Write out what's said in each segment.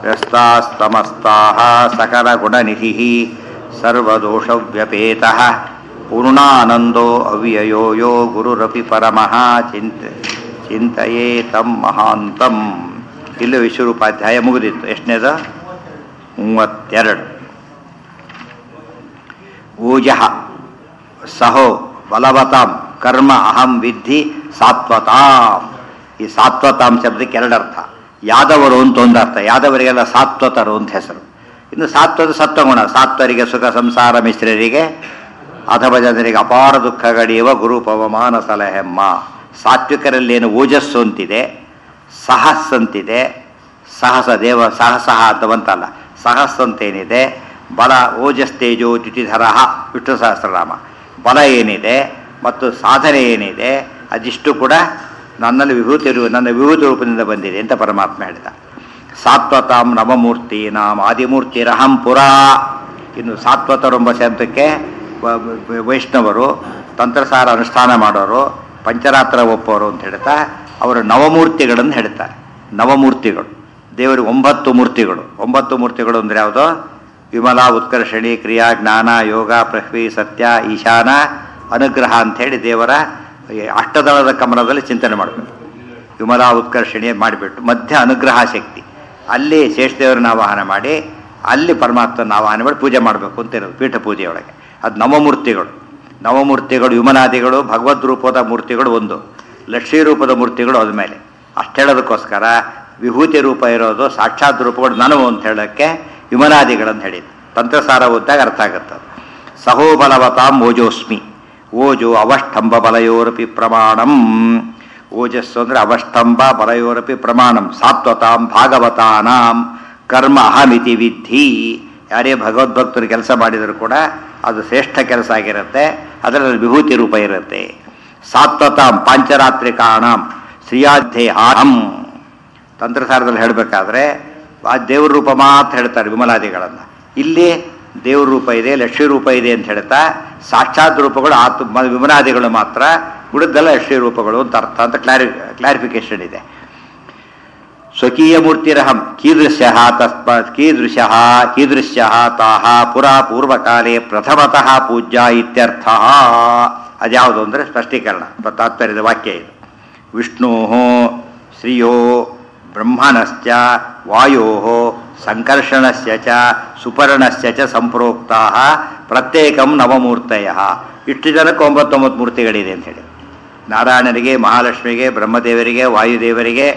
ವ್ಯಸ್ತಾಸ್ತಮಸ್ತಾः सकलगुणनिधिः सर्वदोषव्यपेतः पूर्णानन्दो अव्ययो यो गुरुरपि परमः ಚಿಂತ ಚಿಂತೆಯೇ ತಂ ಮಹಾಂತಂ ಇಲ್ಲಿ ವಿಶ್ವರೂಪಾಧ್ಯಾಯ ಮುಗಿದಿತ್ತು ಎಷ್ಟನೇದು ಮೂವತ್ತೆರಡು ಊಜಃ ಸಹೋ ಬಲವತಾಂ ಕರ್ಮ ಅಹಂ ವಿದ್ಧಿ ಸಾತ್ವತಾಂ ಈ ಸಾತ್ವತಾಂ ಶಬ್ದಕ್ಕೆ ಎರಡರ್ಥ ಯಾದವರು ಅಂತ ಒಂದು ಅರ್ಥ ಯಾದವರಿಗೆಲ್ಲ ಸಾತ್ವತರು ಅಂತ ಹೆಸರು ಇನ್ನು ಸಾತ್ವದ ಸತ್ವಗುಣ ಸಾತ್ವರಿಗೆ ಸುಖ ಸಂಸಾರ ಮಿಶ್ರರಿಗೆ ಅಥವಾ ಜನರಿಗೆ ಅಪಾರ ದುಃಖ ಗಡಿಯುವ ಗುರು ಪವಮಾನ ಸಲಹೆಮ್ಮ ಸಾತ್ವಿಕರಲ್ಲೇನು ಓಜಸ್ಸು ಅಂತಿದೆ ಸಹಸ್ ಅಂತಿದೆ ಸಹಸ ದೇವ ಸಹಸಹ ಅಂತ ಬಂತಲ್ಲ ಸಹಸ್ ಅಂತೇನಿದೆ ಬಲ ಓಜಸ್ ತೇಜೋ ದ್ಯುತಿಧರ ವಿಷ್ಣು ಸಹಸ್ರನಾಮ ಬಲ ಏನಿದೆ ಮತ್ತು ಸಾಧನೆ ಏನಿದೆ ಅದಿಷ್ಟು ಕೂಡ ನನ್ನಲ್ಲಿ ವಿಭೂತಿ ರೂ- ನನ್ನ ವಿಭೂತಿ ರೂಪದಿಂದ ಬಂದಿದೆ ಅಂತ ಪರಮಾತ್ಮ ಹೇಳಿದ ಸಾತ್ವತಾಂ ನವಮೂರ್ತಿ ನಾಮ ಆದಿಮೂರ್ತಿರಹಂ ಪುರಾ ಇನ್ನು ಸಾತ್ವತರೆಂಬ ಶಬ್ದಕ್ಕೆ ವ- ವ- ವೈಷ್ಣವರು ತಂತ್ರಸಾರ ಅನುಷ್ಠಾನ ಮಾಡೋರು ಪಂಚರಾತ್ರ ಒಪ್ಪೋರು ಅಂತ ಹೇಳ್ತಾ ಅವರು ನವಮೂರ್ತಿಗಳನ್ನು ಹೇಳ್ತಾರೆ ನವಮೂರ್ತಿಗಳು ದೇವರಿಗೆ ಒಂಬತ್ತು ಮೂರ್ತಿಗಳು ಒಂಬತ್ತು ಮೂರ್ತಿಗಳು ಅಂದರೆ ಯಾವುದು ವಿಮಲಾ ಉತ್ಕರ್ಷಣಿ ಕ್ರಿಯಾ ಜ್ಞಾನ ಯೋಗ ಪೃಥ್ವಿ ಸತ್ಯ ಈಶಾನ ಅನುಗ್ರಹ ಅಂಥೇಳಿ ದೇವರ ಈ ಅಷ್ಟದಳದ ಕಮಲದಲ್ಲಿ ಚಿಂತನೆ ಮಾಡಬೇಕು ವಿಮಲಾ ಉತ್ಕರ್ಷಣಿ ಮಾಡಿಬಿಟ್ಟು ಮಧ್ಯ ಅನುಗ್ರಹ ಶಕ್ತಿ ಅಲ್ಲಿ ಶೇಷದೇವರನ್ನ ಆವಾಹನ ಮಾಡಿ ಅಲ್ಲಿ ಪರಮಾತ್ಮನ ಆವಾಹನ ಮಾಡಿ ಪೂಜೆ ಮಾಡಬೇಕು ಅಂತ ಇರೋದು ಪೀಠ ಪೂಜೆಯೊಳಗೆ ಅದು ನವಮೂರ್ತಿಗಳು ನವಮೂರ್ತಿಗಳು ವಿಮನಾದಿಗಳು ಭಗವದ್ ರೂಪದ ಮೂರ್ತಿಗಳು ಒಂದು ಲಕ್ಷ್ಮೀ ರೂಪದ ಮೂರ್ತಿಗಳು ಅದ ಮೇಲೆ ಅಷ್ಟು ಹೇಳೋದಕ್ಕೋಸ್ಕರ ವಿಭೂತಿ ರೂಪ ಇರೋದು ಸಾಕ್ಷಾತ್ ರೂಪಗಳು ನನವು ಅಂತ ಹೇಳೋಕ್ಕೆ ವಿಮನಾದಿಗಳಂತ ಹೇಳಿದ್ದು ತಂತ್ರಸಾರ ಓದಿದಾಗ ಅರ್ಥ ಆಗುತ್ತೆ ಅದು. ಸಹೋಬಲವತಾಂ ಓಜೋಸ್ಮಿ ಓಜೋ ಅವಷ್ಟಂಬ ಬಲಯೋರಪಿ ಪ್ರಮಾಣಂ ಓಜಸ್ಸು ಅಂದರೆ ಅವಷ್ಟಂಬ ಬಲಯೋರಪಿ ಪ್ರಮಾಣಂ ಸಾತ್ವತಾಂ ಭಾಗವತಾನಾಂ ಕರ್ಮ ಅಹಮಿತಿ ವಿಧಿ ಯಾರೇ ಭಗವದ್ಭಕ್ತರು ಕೆಲಸ ಮಾಡಿದರೂ ಕೂಡ ಅದು ಶ್ರೇಷ್ಠ ಕೆಲಸ ಆಗಿರುತ್ತೆ ಅದರಲ್ಲಿ ವಿಭೂತಿ ರೂಪ ಇರುತ್ತೆ ಸಾತ್ವತಾಂ ಪಾಂಚರಾತ್ರಿಕಾಣಂ ಶ್ರೀಯಾಧ್ಯೇಹಾಂ ತಂತ್ರಸಾರದಲ್ಲಿ ಹೇಳಬೇಕಾದ್ರೆ ಆ ದೇವ್ರ ರೂಪ ಮಾತ್ರ ಹೇಳ್ತಾರೆ ವಿಮಲಾದಿಗಳನ್ನು ಇಲ್ಲಿ ದೇವ್ರ ರೂಪ ಇದೆ ಲಕ್ಷ್ಮೀ ರೂಪ ಇದೆ ಅಂತ ಹೇಳ್ತಾ ಸಾಕ್ಷಾತ್ ರೂಪಗಳು ಆತು ಮ- ವಿಮಲಾದಿಗಳು ಮಾತ್ರ ಉಳಿದೆಲ್ಲ ಲಕ್ಷ್ಮೀ ರೂಪಗಳು ಅಂತ ಅರ್ಥ ಅಂತ ಕ್ಲಾರಿ ಕ್ಲಾರಿಫಿಕೇಶನ್ ಇದೆ ಸ್ವಕೀಯ ಮೂರ್ತಿರಹಂ ಕೀದೃಶ್ಯ ತಸ್ಮ ಕೀದೃಶ ಕೀದೃಶ್ಯ ತಾಹ ಪುರಾ ಪೂರ್ವಕಾಲೇ ಪ್ರಥಮತಃ ಪೂಜ್ಯ ಇತ್ಯರ್ಥ ಅದ್ಯಾವುದು ಅಂದರೆ ಸ್ಪಷ್ಟೀಕರಣ ತಾತ್ಪರ್ಯದ ವಾಕ್ಯ ಇದು ವಿಷ್ಣೋ ಶ್ರಿಯೋ ಬ್ರಹ್ಮಣಶ್ಚ ವಾಯೋ ಸಂಕರ್ಷಣಸ್ಯ ಚ ಸುಪರ್ಣಸ್ಯ ಚ ಸಂಪ್ರೋಕ್ತಾ ಪ್ರತ್ಯೇಕಂ ನವಮೂರ್ತಯ ಇಷ್ಟು ಜನಕ್ಕೆ ಒಂಬತ್ತೊಂಬತ್ತು ಮೂರ್ತಿಗಳಿದೆ ಅಂತ ಹೇಳಿ ನಾರಾಯಣರಿಗೆ ಮಹಾಲಕ್ಷ್ಮಿಗೆ ಬ್ರಹ್ಮದೇವರಿಗೆ ವಾಯುದೇವರಿಗೆ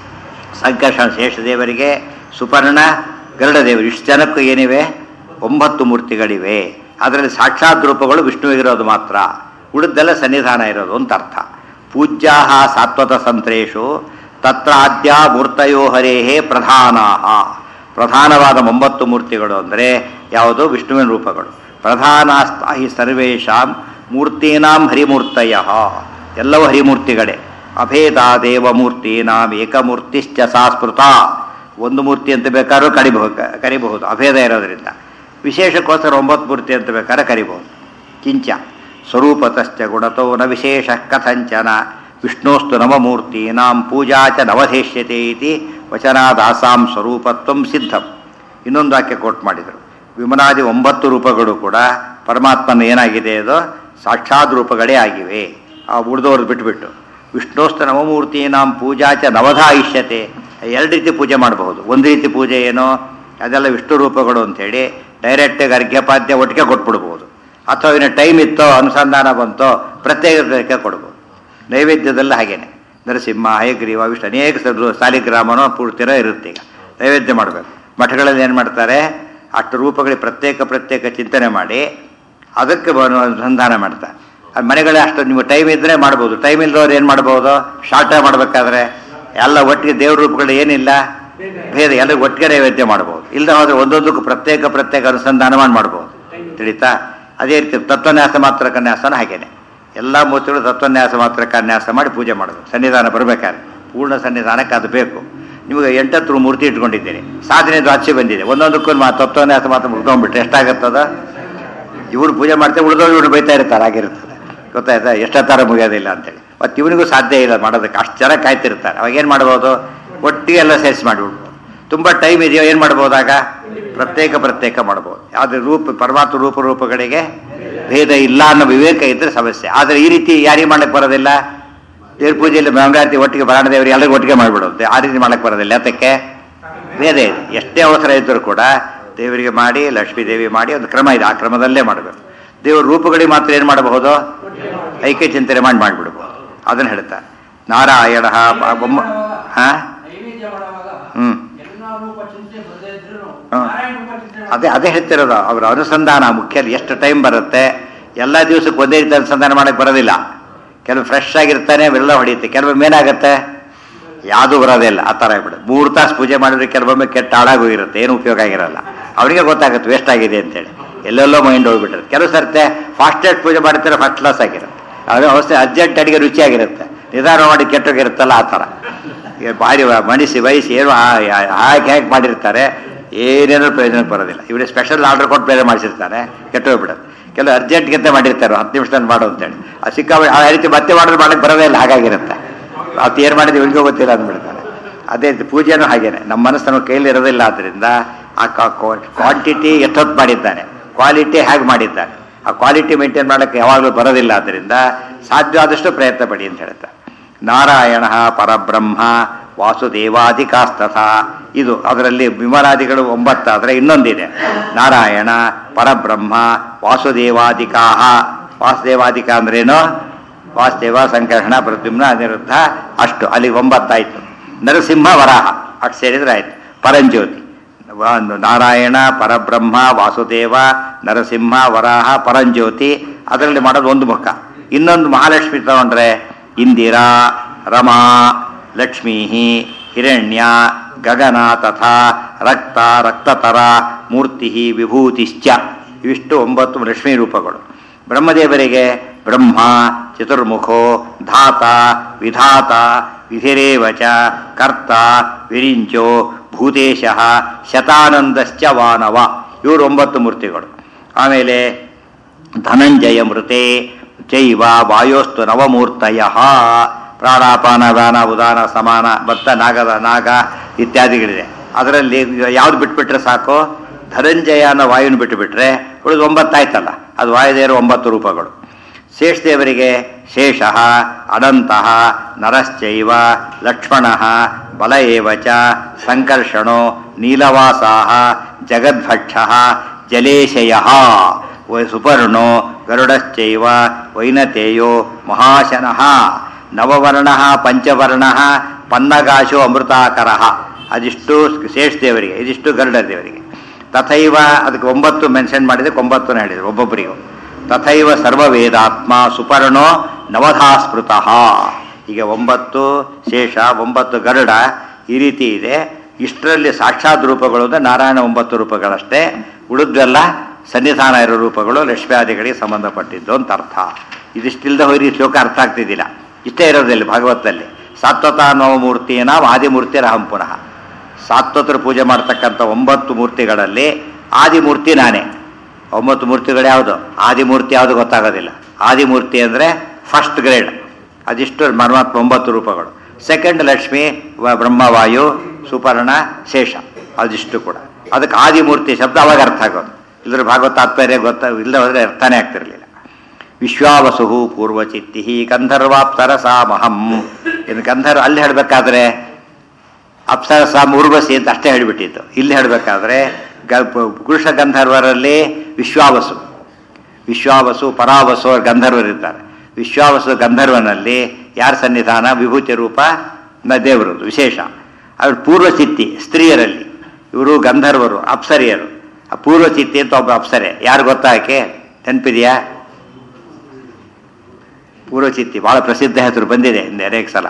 ಸಂಕರ್ಷಣ ಶೇಷದೇವರಿಗೆ ಸುಪರ್ಣ ಗರುಡದೇವರು ಇಷ್ಟು ಜನಕ್ಕೂ ಏನಿವೆ ಒಂಬತ್ತು ಮೂರ್ತಿಗಳಿವೆ ಅದರಲ್ಲಿ ಸಾಕ್ಷಾತ್ ರೂಪಗಳು ವಿಷ್ಣುವಿಗಿರೋದು ಮಾತ್ರ ಉಳಿದೆಲ್ಲ ಸನ್ನಿಧಾನ ಇರೋದು ಅಂತ ಅರ್ಥ ಪೂಜ್ಯಾ ಸಾತ್ವತ ಸಂತ್ರೇಶು ತತ್ರ ಆದ್ಯ ಮೂರ್ತಯೋ ಹರೇಹೇ ಪ್ರಧಾನಾ ಪ್ರಧಾನವಾದ ಒಂಬತ್ತು ಮೂರ್ತಿಗಳು ಅಂದರೆ ಯಾವುದು ವಿಷ್ಣುವಿನ ರೂಪಗಳು ಪ್ರಧಾನಾಸ್ತಾಹಿ ಸರ್ವೇಷಾಂ ಮೂರ್ತೀನಾಂ ಹರಿಮೂರ್ತಯ ಎಲ್ಲವೂ ಹರಿಮೂರ್ತಿಗಳೇ ಅಭೇದಾದೇವ ಮೂರ್ತೀನಾಂ ಏಕಮೂರ್ತಿಶ್ಚ ಸಾಸ್ಮೃತ ಒಂದು ಮೂರ್ತಿ ಅಂತ ಬೇಕಾದ್ರೂ ಕರಿಬಹುದು ಕರಿಬಹುದು ಅಭೇದ ಇರೋದ್ರಿಂದ ವಿಶೇಷಕ್ಕೋಸ್ಕರ ಒಂಬತ್ತು ಮೂರ್ತಿ ಅಂತ ಬೇಕಾದ್ರೆ ಕರಿಬಹುದು ಕಿಂಚ ಸ್ವರೂಪತಶ್ಚ ಗುಣತೋ ನ ವಿಶೇಷ ಕಥಂಚನ ವಿಷ್ಣೋಸ್ತು ನವಮೂರ್ತೀನಾಂ ಪೂಜಾ ಚ ನವಧೇಷ್ಯತೆ ಇತಿ ವಚನಾದಾಸಾಂ ಸ್ವರೂಪತ್ವಂ ಸಿದ್ಧಂ ಇನ್ನೊಂದು ವಾಕ್ಯ ಕೋಟ್ ಮಾಡಿದರು ವಿಮನಾದಿ ಒಂಬತ್ತು ರೂಪಗಳು ಕೂಡ ಪರಮಾತ್ಮನ ಏನಾಗಿದೆ ಅದು ಸಾಕ್ಷಾತ್ ರೂಪಗಳೇ ಆಗಿವೆ ಆ ಉಳಿದವ್ರದ್ದು ಬಿಟ್ಬಿಟ್ಟು ವಿಷ್ಣೋಸ್ತ ನವಮೂರ್ತೀನಾಂ ಪೂಜಾ ಚ ನವಧಾ ಇಷ್ಯತೆ ಎರಡು ರೀತಿ ಪೂಜೆ ಮಾಡಬಹುದು ಒಂದು ರೀತಿ ಪೂಜೆ ಏನೋ ಅದೆಲ್ಲ ವಿಷ್ಣು ರೂಪಗಳು ಅಂತೇಳಿ ಡೈರೆಕ್ಟಾಗಿ ಅರ್ಘ್ಯಪಾದ್ಯ ಒಟ್ಟಿಗೆ ಕೊಟ್ಬಿಡ್ಬೋದು ಅಥವಾ ಇನ್ನು ಟೈಮ್ ಇತ್ತೋ ಅನುಸಂಧಾನ ಬಂತೋ ಪ್ರತ್ಯೇಕ ಕೊಡ್ಬೋದು ನೈವೇದ್ಯದಲ್ಲಿ ಹಾಗೇನೆ ನರಸಿಂಹ ಹಯಗ್ರೀವ ವಿಷ್ಣು ಅನೇಕ ಸ- ಸಾಲಿಗ್ರಾಮನೋ ಪೂರ್ತಿರೋ ಇರುತ್ತೆ ಈಗ ನೈವೇದ್ಯ ಮಾಡಬೇಕು ಮಠಗಳಲ್ಲಿ ಏನು ಮಾಡ್ತಾರೆ ಅಷ್ಟು ರೂಪಗಳಿಗೆ ಪ್ರತ್ಯೇಕ ಪ್ರತ್ಯೇಕ ಚಿಂತನೆ ಮಾಡಿ ಅದಕ್ಕೆ ಬ- ಅನುಸಂಧಾನ ಮಾಡ್ತಾರೆ ಅದು ಮನೆಗಳೇ ಅಷ್ಟು ನೀವು ಟೈಮ್ ಇದ್ದರೆ ಮಾಡ್ಬೋದು ಟೈಮ್ ಇಲ್ಲದವ್ರು ಏನು ಮಾಡ್ಬೋದು ಶಾರ್ಟ ಮಾಡಬೇಕಾದ್ರೆ ಎಲ್ಲ ಒಟ್ಟಿಗೆ ದೇವ್ರ ರೂಪಗಳು ಏನಿಲ್ಲ ಭೇದ ಎಲ್ಲ ಒಟ್ಟಿಗೆ ನೈವೇದ್ಯ ಮಾಡ್ಬೋದು ಇಲ್ಲದೆ ಹೋದ್ರೆ ಒಂದೊಂದಕ್ಕೂ ಪ್ರತ್ಯೇಕ ಪ್ರತ್ಯೇಕ ಅನುಸಂಧಾನ ಮಾಡಿ ಮಾಡ್ಬೋದು ತಿಳಿತಾ ಅದೇ ರೀತಿ ತತ್ವನ್ಯಾಸ ಮಾತ್ರ ಕನ್ಯಾಸನ ಹಾಗೇನೆ ಎಲ್ಲ ಮೂರ್ತಿಗಳು ತತ್ವನ್ಯಾಸ ಮಾತ್ರ ಕನ್ಯಾಸ ಮಾಡಿ ಪೂಜೆ ಮಾಡೋದು ಸನ್ನಿಧಾನ ಬರಬೇಕಾದ್ರೆ ಪೂರ್ಣ ಸನ್ನಿಧಾನಕ್ಕೆ ಅದು ಬೇಕು ನಿಮಗೆ ಎಂಟತ್ತು ಮೂರ್ತಿ ಇಟ್ಕೊಂಡಿದ್ದೀರಿ ಸಾಧನೆ ದ್ವಾಚೆ ಬಂದಿದೆ ಒಂದೊಂದಕ್ಕೂ ಮಾ ತತ್ವನ್ಯಾಸ ಮಾತ್ರ ಮುಗ್ದೊಂಡ್ಬಿಟ್ರೆ ಎಷ್ಟಾಗತ್ತದ ಇವ್ರು ಪೂಜೆ ಮಾಡ್ತಾರೆ ಉಳಿದವ್ರು ಇವ್ರು ಬೈತಾ ಇರ್ತಾರೆ ಆಗಿರ್ತದೆ ಗೊತ್ತಾಯ್ತಾ ಎಷ್ಟೊತ್ತರ ಮುಗಿಯೋದಿಲ್ಲ ಅಂತೇಳಿ ಮತ್ತು ಇವನಿಗೂ ಸಾಧ್ಯ ಇಲ್ಲ ಮಾಡೋದಕ್ಕೆ ಅಷ್ಟು ಜನ ಕಾಯ್ತಿರ್ತಾರೆ ಅವಾಗ ಏನು ಮಾಡ್ಬೋದು ಒಟ್ಟಿಗೆ ಎಲ್ಲ ಸೇರಿಸಿ ಮಾಡಿಬಿಡ್ಬೋದು ತುಂಬ ಟೈಮ್ ಇದೆಯೋ ಏನು ಮಾಡ್ಬೋದಾಗ ಪ್ರತ್ಯೇಕ ಪ್ರತ್ಯೇಕ ಮಾಡ್ಬೋದು ಆದರೆ ರೂಪ ಪರಮಾತ್ಮ ರೂಪ ರೂಪಗಳಿಗೆ ಭೇದ ಇಲ್ಲ ಅನ್ನೋ ವಿವೇಕ ಇದ್ರೆ ಸಮಸ್ಯೆ ಆದರೆ ಈ ರೀತಿ ಯಾರಿಗೆ ಮಾಡಕ್ಕೆ ಬರೋದಿಲ್ಲ ದೇವ್ರ ಪೂಜೆಯಲ್ಲಿ ಮಂಗಳಾರತಿ ಒಟ್ಟಿಗೆ ಬಾಣ ದೇವರು ಎಲ್ಲರಿಗೂ ಒಟ್ಟಿಗೆ ಮಾಡಿಬಿಡೋದು ಆ ರೀತಿ ಮಾಡಕ್ಕೆ ಬರೋದಿಲ್ಲ ಯಾತಕ್ಕೆ ಭೇದ ಇದೆ ಎಷ್ಟೇ ಅವಸರ ಇದ್ದರೂ ಕೂಡ ದೇವರಿಗೆ ಮಾಡಿ ಲಕ್ಷ್ಮೀ ದೇವಿ ಮಾಡಿ ಒಂದು ಕ್ರಮ ಇದೆ ಆ ಕ್ರಮದಲ್ಲೇ ಮಾಡಬೇಕು ದೇವರ ರೂಪಗಳಿಗೆ ಮಾತ್ರ ಏನು ಮಾಡಬಹುದು ಐಕ್ಯ ಚಿಂತನೆ ಮಾಡಿ ಮಾಡಿಬಿಡ್ಬೋದು ಅದನ್ನು ಹೇಳ್ತಾರೆ ನಾರಾಯಣ ಬೊಮ್ಮ ಹಾ ನೈವೇದ್ಯ ಮಾಡುವಾಗ ಹ್ಮ್. ಎಲ್ಲ ರೂಪ ಚಿಂತೆ ಬರದೇ ಇದ್ರು ಹ್ಮ್. ನಾರಾಯಣ ರೂಪ ಚಿಂತೆ ಅದೇ ಅದೇ ಹೇಳ್ತಿರೋದು ಅವರ ಅನುಸಂಧಾನ ಮುಖ್ಯ ಎಷ್ಟು ಟೈಮ್ ಬರುತ್ತೆ ಎಲ್ಲ ದಿವಸಕ್ಕೆ ಒಂದೇ ರೀತಿ ಅನುಸಂಧಾನ ಮಾಡಕ್ಕೆ ಬರೋದಿಲ್ಲ ಕೆಲವು ಫ್ರೆಶ್ ಆಗಿರ್ತಾನೆ ಅವೆಲ್ಲ ಹೊಡೆಯುತ್ತೆ ಕೆಲವೊಮ್ಮೆ ಏನಾಗುತ್ತೆ ಯಾವುದೂ ಬರೋದಿಲ್ಲ ಆ ಥರ ಆಗ್ಬಿಡುತ್ತೆ ಮೂರು ತಾಸು ಪೂಜೆ ಮಾಡಿದ್ರೆ ಕೆಲವೊಮ್ಮೆ ಕೆಟ್ಟ ಹಾಳಾಗೋಗಿರುತ್ತೆ ಏನು ಉಪಯೋಗ ಆಗಿರಲ್ಲ ಅವರಿಗೆ ಗೊತ್ತಾಗುತ್ತೆ ವೇಸ್ಟ್ ಆಗಿದೆ ಅಂತೇಳಿ ಎಲ್ಲೆಲ್ಲೋ ಮೈಂಡ್ ಹೋಗ್ಬಿಟ್ಟಿರುತ್ತೆ ಕೆಲವು ಸರ್ತೆ ಫಾಸ್ಟೆಸ್ಟ್ ಪೂಜೆ ಮಾಡ್ತಾರೆ ಫಸ್ಟ್ ಕ್ಲಾಸ್ ಆಗಿರುತ್ತೆ ಅದು ಅವಸ್ಥೆ ಅರ್ಜೆಂಟ್ ಅಡಿಗೆ ರುಚಿಯಾಗಿರುತ್ತೆ ನಿಧಾನ ಮಾಡಿ ಕೆಟ್ಟೋಗಿರುತ್ತಲ್ಲ ಆ ಥರ ಈಗ ಭಾರಿ ಮಣಿಸಿ ವಹಿಸಿ ಏನು ಹಾಕಿ ಹಾಕಿ ಮಾಡಿರ್ತಾರೆ ಏನೇನೋ ಪ್ರಯೋಜನಕ್ಕೆ ಬರೋದಿಲ್ಲ ಇವರು ಸ್ಪೆಷಲ್ ಆರ್ಡರ್ ಕೊಟ್ಟು ಬೇರೆ ಮಾಡಿಸಿರ್ತಾರೆ ಕೆಟ್ಟೋಗ್ಬಿಡುತ್ತೆ ಕೆಲವು ಅರ್ಜೆಂಟ್ಗಿಂತ ಮಾಡಿರ್ತಾರೆ ಹತ್ತು ನಿಮಿಷದಲ್ಲಿ ಮಾಡು ಅಂತೇಳಿ ಆ ಸಿಕ್ಕ ಆ ರೀತಿ ಮತ್ತೆ ಮಾಡಿದ್ರೆ ಮಾಡಕ್ಕೆ ಬರೋದೇ ಇಲ್ಲ ಹಾಗಾಗಿರುತ್ತೆ ಅದು ಏನು ಮಾಡಿದ್ರೆ ಇವ್ರಿಗೂ ಗೊತ್ತಿಲ್ಲ ಅಂದ್ಬಿಡ್ತಾರೆ ಅದೇ ರೀತಿ ಪೂಜೆನೂ ಹಾಗೇನೆ ನಮ್ಮ ಮನಸ್ಸು ನಮ್ಮ ಕೈಯಲ್ಲಿ ಇರೋದಿಲ್ಲ ಆದ್ದರಿಂದ ಆ ಕ್ವಾಂಟಿಟಿ ಎಷ್ಟೊತ್ತು ಮಾಡಿದ್ದಾನೆ ಕ್ವಾಲಿಟಿ ಹೇಗೆ ಮಾಡಿದ್ದಾನೆ ಆ ಕ್ವಾಲಿಟಿ ಮೇಂಟೈನ್ ಮಾಡೋಕ್ಕೆ ಯಾವಾಗಲೂ ಬರೋದಿಲ್ಲ ಆದ್ದರಿಂದ ಸಾಧ್ಯವಾದಷ್ಟು ಪ್ರಯತ್ನ ಪಡಿ ಅಂತ ಹೇಳ್ತಾರೆ ನಾರಾಯಣ ಪರಬ್ರಹ್ಮ ವಾಸುದೇವಾಧಿಕಾಸ್ತಥ ಇದು ಅದರಲ್ಲಿ ವಿಮಲಾದಿಗಳು ಒಂಬತ್ತಾದರೆ ಇನ್ನೊಂದಿದೆ ನಾರಾಯಣ ಪರಬ್ರಹ್ಮ ವಾಸುದೇವಾಧಿಕಾಹ ವಾಸುದೇವಾಧಿಕ ಅಂದ್ರೇನು ವಾಸುದೇವ ಸಂಕರ್ಷಣ ಪ್ರದ್ಯುಮ್ನ ಅನಿರುದ್ಧ ಅಷ್ಟು ಅಲ್ಲಿ ಒಂಬತ್ತಾಯ್ತು ನರಸಿಂಹ ವರಾಹ ಅಷ್ಟು ಸೇರಿದ್ರೆ ಆಯ್ತು ಪರಂಜ್ಯೋತಿ ವ- ನಾರಾಯಣ ಪರಬ್ರಹ್ಮ ವಾಸುದೇವ ನರಸಿಂಹ ವರಾಹ ಪರಂಜ್ಯೋತಿ ಅದರಲ್ಲಿ ಮಾಡೋದು ಒಂದು ಮುಖ ಇನ್ನೊಂದು ಮಹಾಲಕ್ಷ್ಮಿ ತಗೊಂಡ್ರೆ ಇಂದಿರಾ ರಮಾ ಲಕ್ಷ್ಮೀ ಹಿರಣ್ಯ ಗಗನ ತಥಾ ರಕ್ತ ರಕ್ತತರ ಮೂರ್ತಿ ವಿಭೂತಿಶ್ಚ ಇವಿಷ್ಟು ಒಂಬತ್ತು ಲಕ್ಷ್ಮೀ ರೂಪಗಳು ಬ್ರಹ್ಮದೇವರಿಗೆ ಬ್ರಹ್ಮ ಚತುರ್ಮುಖೋ ಧಾತ ವಿಧಾತ ವಿಧಿರೇವಚ ಕರ್ತ ವಿರಿಂಚೋ ಭೂತೇಶ ಶತಾನಂದಶ್ಚ ವಾನವ ಇವರು ಒಂಬತ್ತು ಮೂರ್ತಿಗಳು ಆಮೇಲೆ ಧನಂಜಯ ಮೃತೆ ಚೈವ ವಾಯೋಸ್ತು ನವಮೂರ್ತಯ ಪ್ರಾಣಾಪಾನ ವ್ಯಾನ ಉದಾನ ಸಮಾನ ಭತ್ತ ನಾಗದ ನಾಗ ಇತ್ಯಾದಿಗಳಿದೆ ಅದರಲ್ಲಿ ಯಾವ್ದು ಬಿಟ್ಬಿಟ್ರೆ ಸಾಕು ಧನಂಜಯ ಅನ್ನೋ ವಾಯುನ ಬಿಟ್ಟುಬಿಟ್ರೆ ಉಳಿದು ಒಂಬತ್ತಾಯ್ತಲ್ಲ ಅದು ವಾಯುದೇವರು ಒಂಬತ್ತು ರೂಪಗಳು ಶೇಷದೇವರಿಗೆ ಶೇಷ ಅನಂತಃ ನರಶ್ಚೈವ ಲಕ್ಷ್ಮಣ ಬಲ ಏವ ಚ ಸಂಕರ್ಷಣೋ ನೀಲವಾಸಾಹ ಜಗದ್ಭಕ್ಷ ಜಲೇಶಯ ಸುಪರ್ಣೋ ಗರುಡಶ್ಚೈವ ವೈನತೇಯೋ ಮಹಾಶನಃ ನವವರ್ಣ ಪಂಚವರ್ಣ ಪನ್ನಗಾಶೋ ಅಮೃತಾಕರ ಅದಿಷ್ಟು ಶೇಷದೇವರಿಗೆ ಇದಿಷ್ಟು ಗರುಡ ದೇವರಿಗೆ ತಥೈವ ಅದಕ್ಕೆ ಒಂಬತ್ತು ಮೆನ್ಷನ್ ಮಾಡಿದಕ್ಕೆ ಒಂಬತ್ತು ಹೇಳಿದ್ರು ಒಬ್ಬೊಬ್ಬರಿಗೂ ತಥೈವ ಸರ್ವವೇದಾತ್ಮ ಸುಪರ್ಣೋ ನವಧಾ ಸ್ಮೃತಃ ಈಗ ಒಂಬತ್ತು ಶೇಷ ಒಂಬತ್ತು ಗರುಡ ಈ ರೀತಿ ಇದೆ ಇಷ್ಟರಲ್ಲಿ ಸಾಕ್ಷಾತ್ ರೂಪಗಳು ಅಂದ್ರೆ ನಾರಾಯಣ ಒಂಬತ್ತು ರೂಪಗಳಷ್ಟೇ ಉಳಿದ್ವೆಲ್ಲ ಸನ್ನಿಧಾನ ಇರೋ ರೂಪಗಳು ಲಕ್ಷ್ಮ್ಯಾದಿಗಳಿಗೆ ಸಂಬಂಧಪಟ್ಟಿದ್ದು ಅಂತ ಅರ್ಥ ಇದಿಷ್ಟಿಲ್ದ ಹೋಗಿ ಶ್ಲೋಕ ಅರ್ಥ ಆಗ್ತಿದ್ದಿಲ್ಲ ಇಷ್ಟೇ ಇರೋದಿಲ್ಲ ಭಾಗವತದಲ್ಲಿ ಸಾತ್ವತಾ ನವಮೂರ್ತಿಯ ನಾವು ಆದಿಮೂರ್ತಿ ರಹಂ ಪುನಃ ಸಾತ್ವತರ ಪೂಜೆ ಮಾಡ್ತಕ್ಕಂಥ ಒಂಬತ್ತು ಮೂರ್ತಿಗಳಲ್ಲಿ ಆದಿಮೂರ್ತಿ ನಾನೇ ಒಂಬತ್ತು ಮೂರ್ತಿಗಳು ಯಾವುದು ಆದಿಮೂರ್ತಿ ಯಾವುದು ಗೊತ್ತಾಗೋದಿಲ್ಲ ಆದಿಮೂರ್ತಿ ಅಂದರೆ ಫಸ್ಟ್ ಗ್ರೇಡ್ ಅದಿಷ್ಟು ಪರಮಾತ್ಮ ಒಂಬತ್ತು ರೂಪಗಳು ಸೆಕೆಂಡ್ ಲಕ್ಷ್ಮಿ ವ- ಬ್ರಹ್ಮವಾಯು ಸುಪರ್ಣ ಶೇಷ ಅದಿಷ್ಟು ಕೂಡ ಅದಕ್ಕೆ ಆದಿಮೂರ್ತಿ ಶಬ್ದ ಅವಾಗ ಅರ್ಥ ಆಗೋದು ಇದ್ರ ಭಾಗವತ ತಾತ್ಪರ್ಯ ಗೊತ್ತ ಇಲ್ಲದೆ ಹೋದ್ರೆ ಅರ್ಥನೇ ಆಗ್ತಿರ್ಲಿಲ್ಲ ವಿಶ್ವಾವಸು ಪೂರ್ವಚಿತ್ತಿ ಗಂಧರ್ವಾಪ್ಸರಸಾ ಮಹಂ ಇನ್ನು ಗಂಧರ್ವ ಅಲ್ಲಿ ಹೇಳಬೇಕಾದ್ರೆ ಅಪ್ಸರಸ ಊರ್ವಶಿ ಅಂತ ಅಷ್ಟೇ ಹೇಳಿಬಿಟ್ಟಿತ್ತು ಇಲ್ಲಿ ಹೇಳಬೇಕಾದ್ರೆ ಗ ಪುರುಷ ಗಂಧರ್ವರಲ್ಲಿ ವಿಶ್ವಾವಸು ವಿಶ್ವಾವಸು ಪರಾವಸು ಅವ್ರು ಗಂಧರ್ವರಿದ್ದಾರೆ ವಿಶ್ವಾವಸು ಗಂಧರ್ವನಲ್ಲಿ ಯಾರ ಸನ್ನಿಧಾನ ವಿಭೂತಿ ರೂಪ ನ ದೇವರದು ವಿಶೇಷ ಅವ್ರು ಪೂರ್ವಚಿತ್ತಿ ಸ್ತ್ರೀಯರಲ್ಲಿ ಇವರು ಗಂಧರ್ವರು ಅಪ್ಸರಿಯರು ಆ ಪೂರ್ವಚಿತ್ತಿ ಅಂತ ಒಬ್ಬ ಅಪ್ಸರೆ ಯಾರು ಗೊತ್ತಾ ಆಕೆ ನೆನಪಿದೆಯಾ ಪೂರ್ವಚಿತ್ತಿ ಬಹಳ ಪ್ರಸಿದ್ಧ ಹೆಸರು ಬಂದಿದೆ ಹಿಂದೆ ಅನೇಕ ಸಲ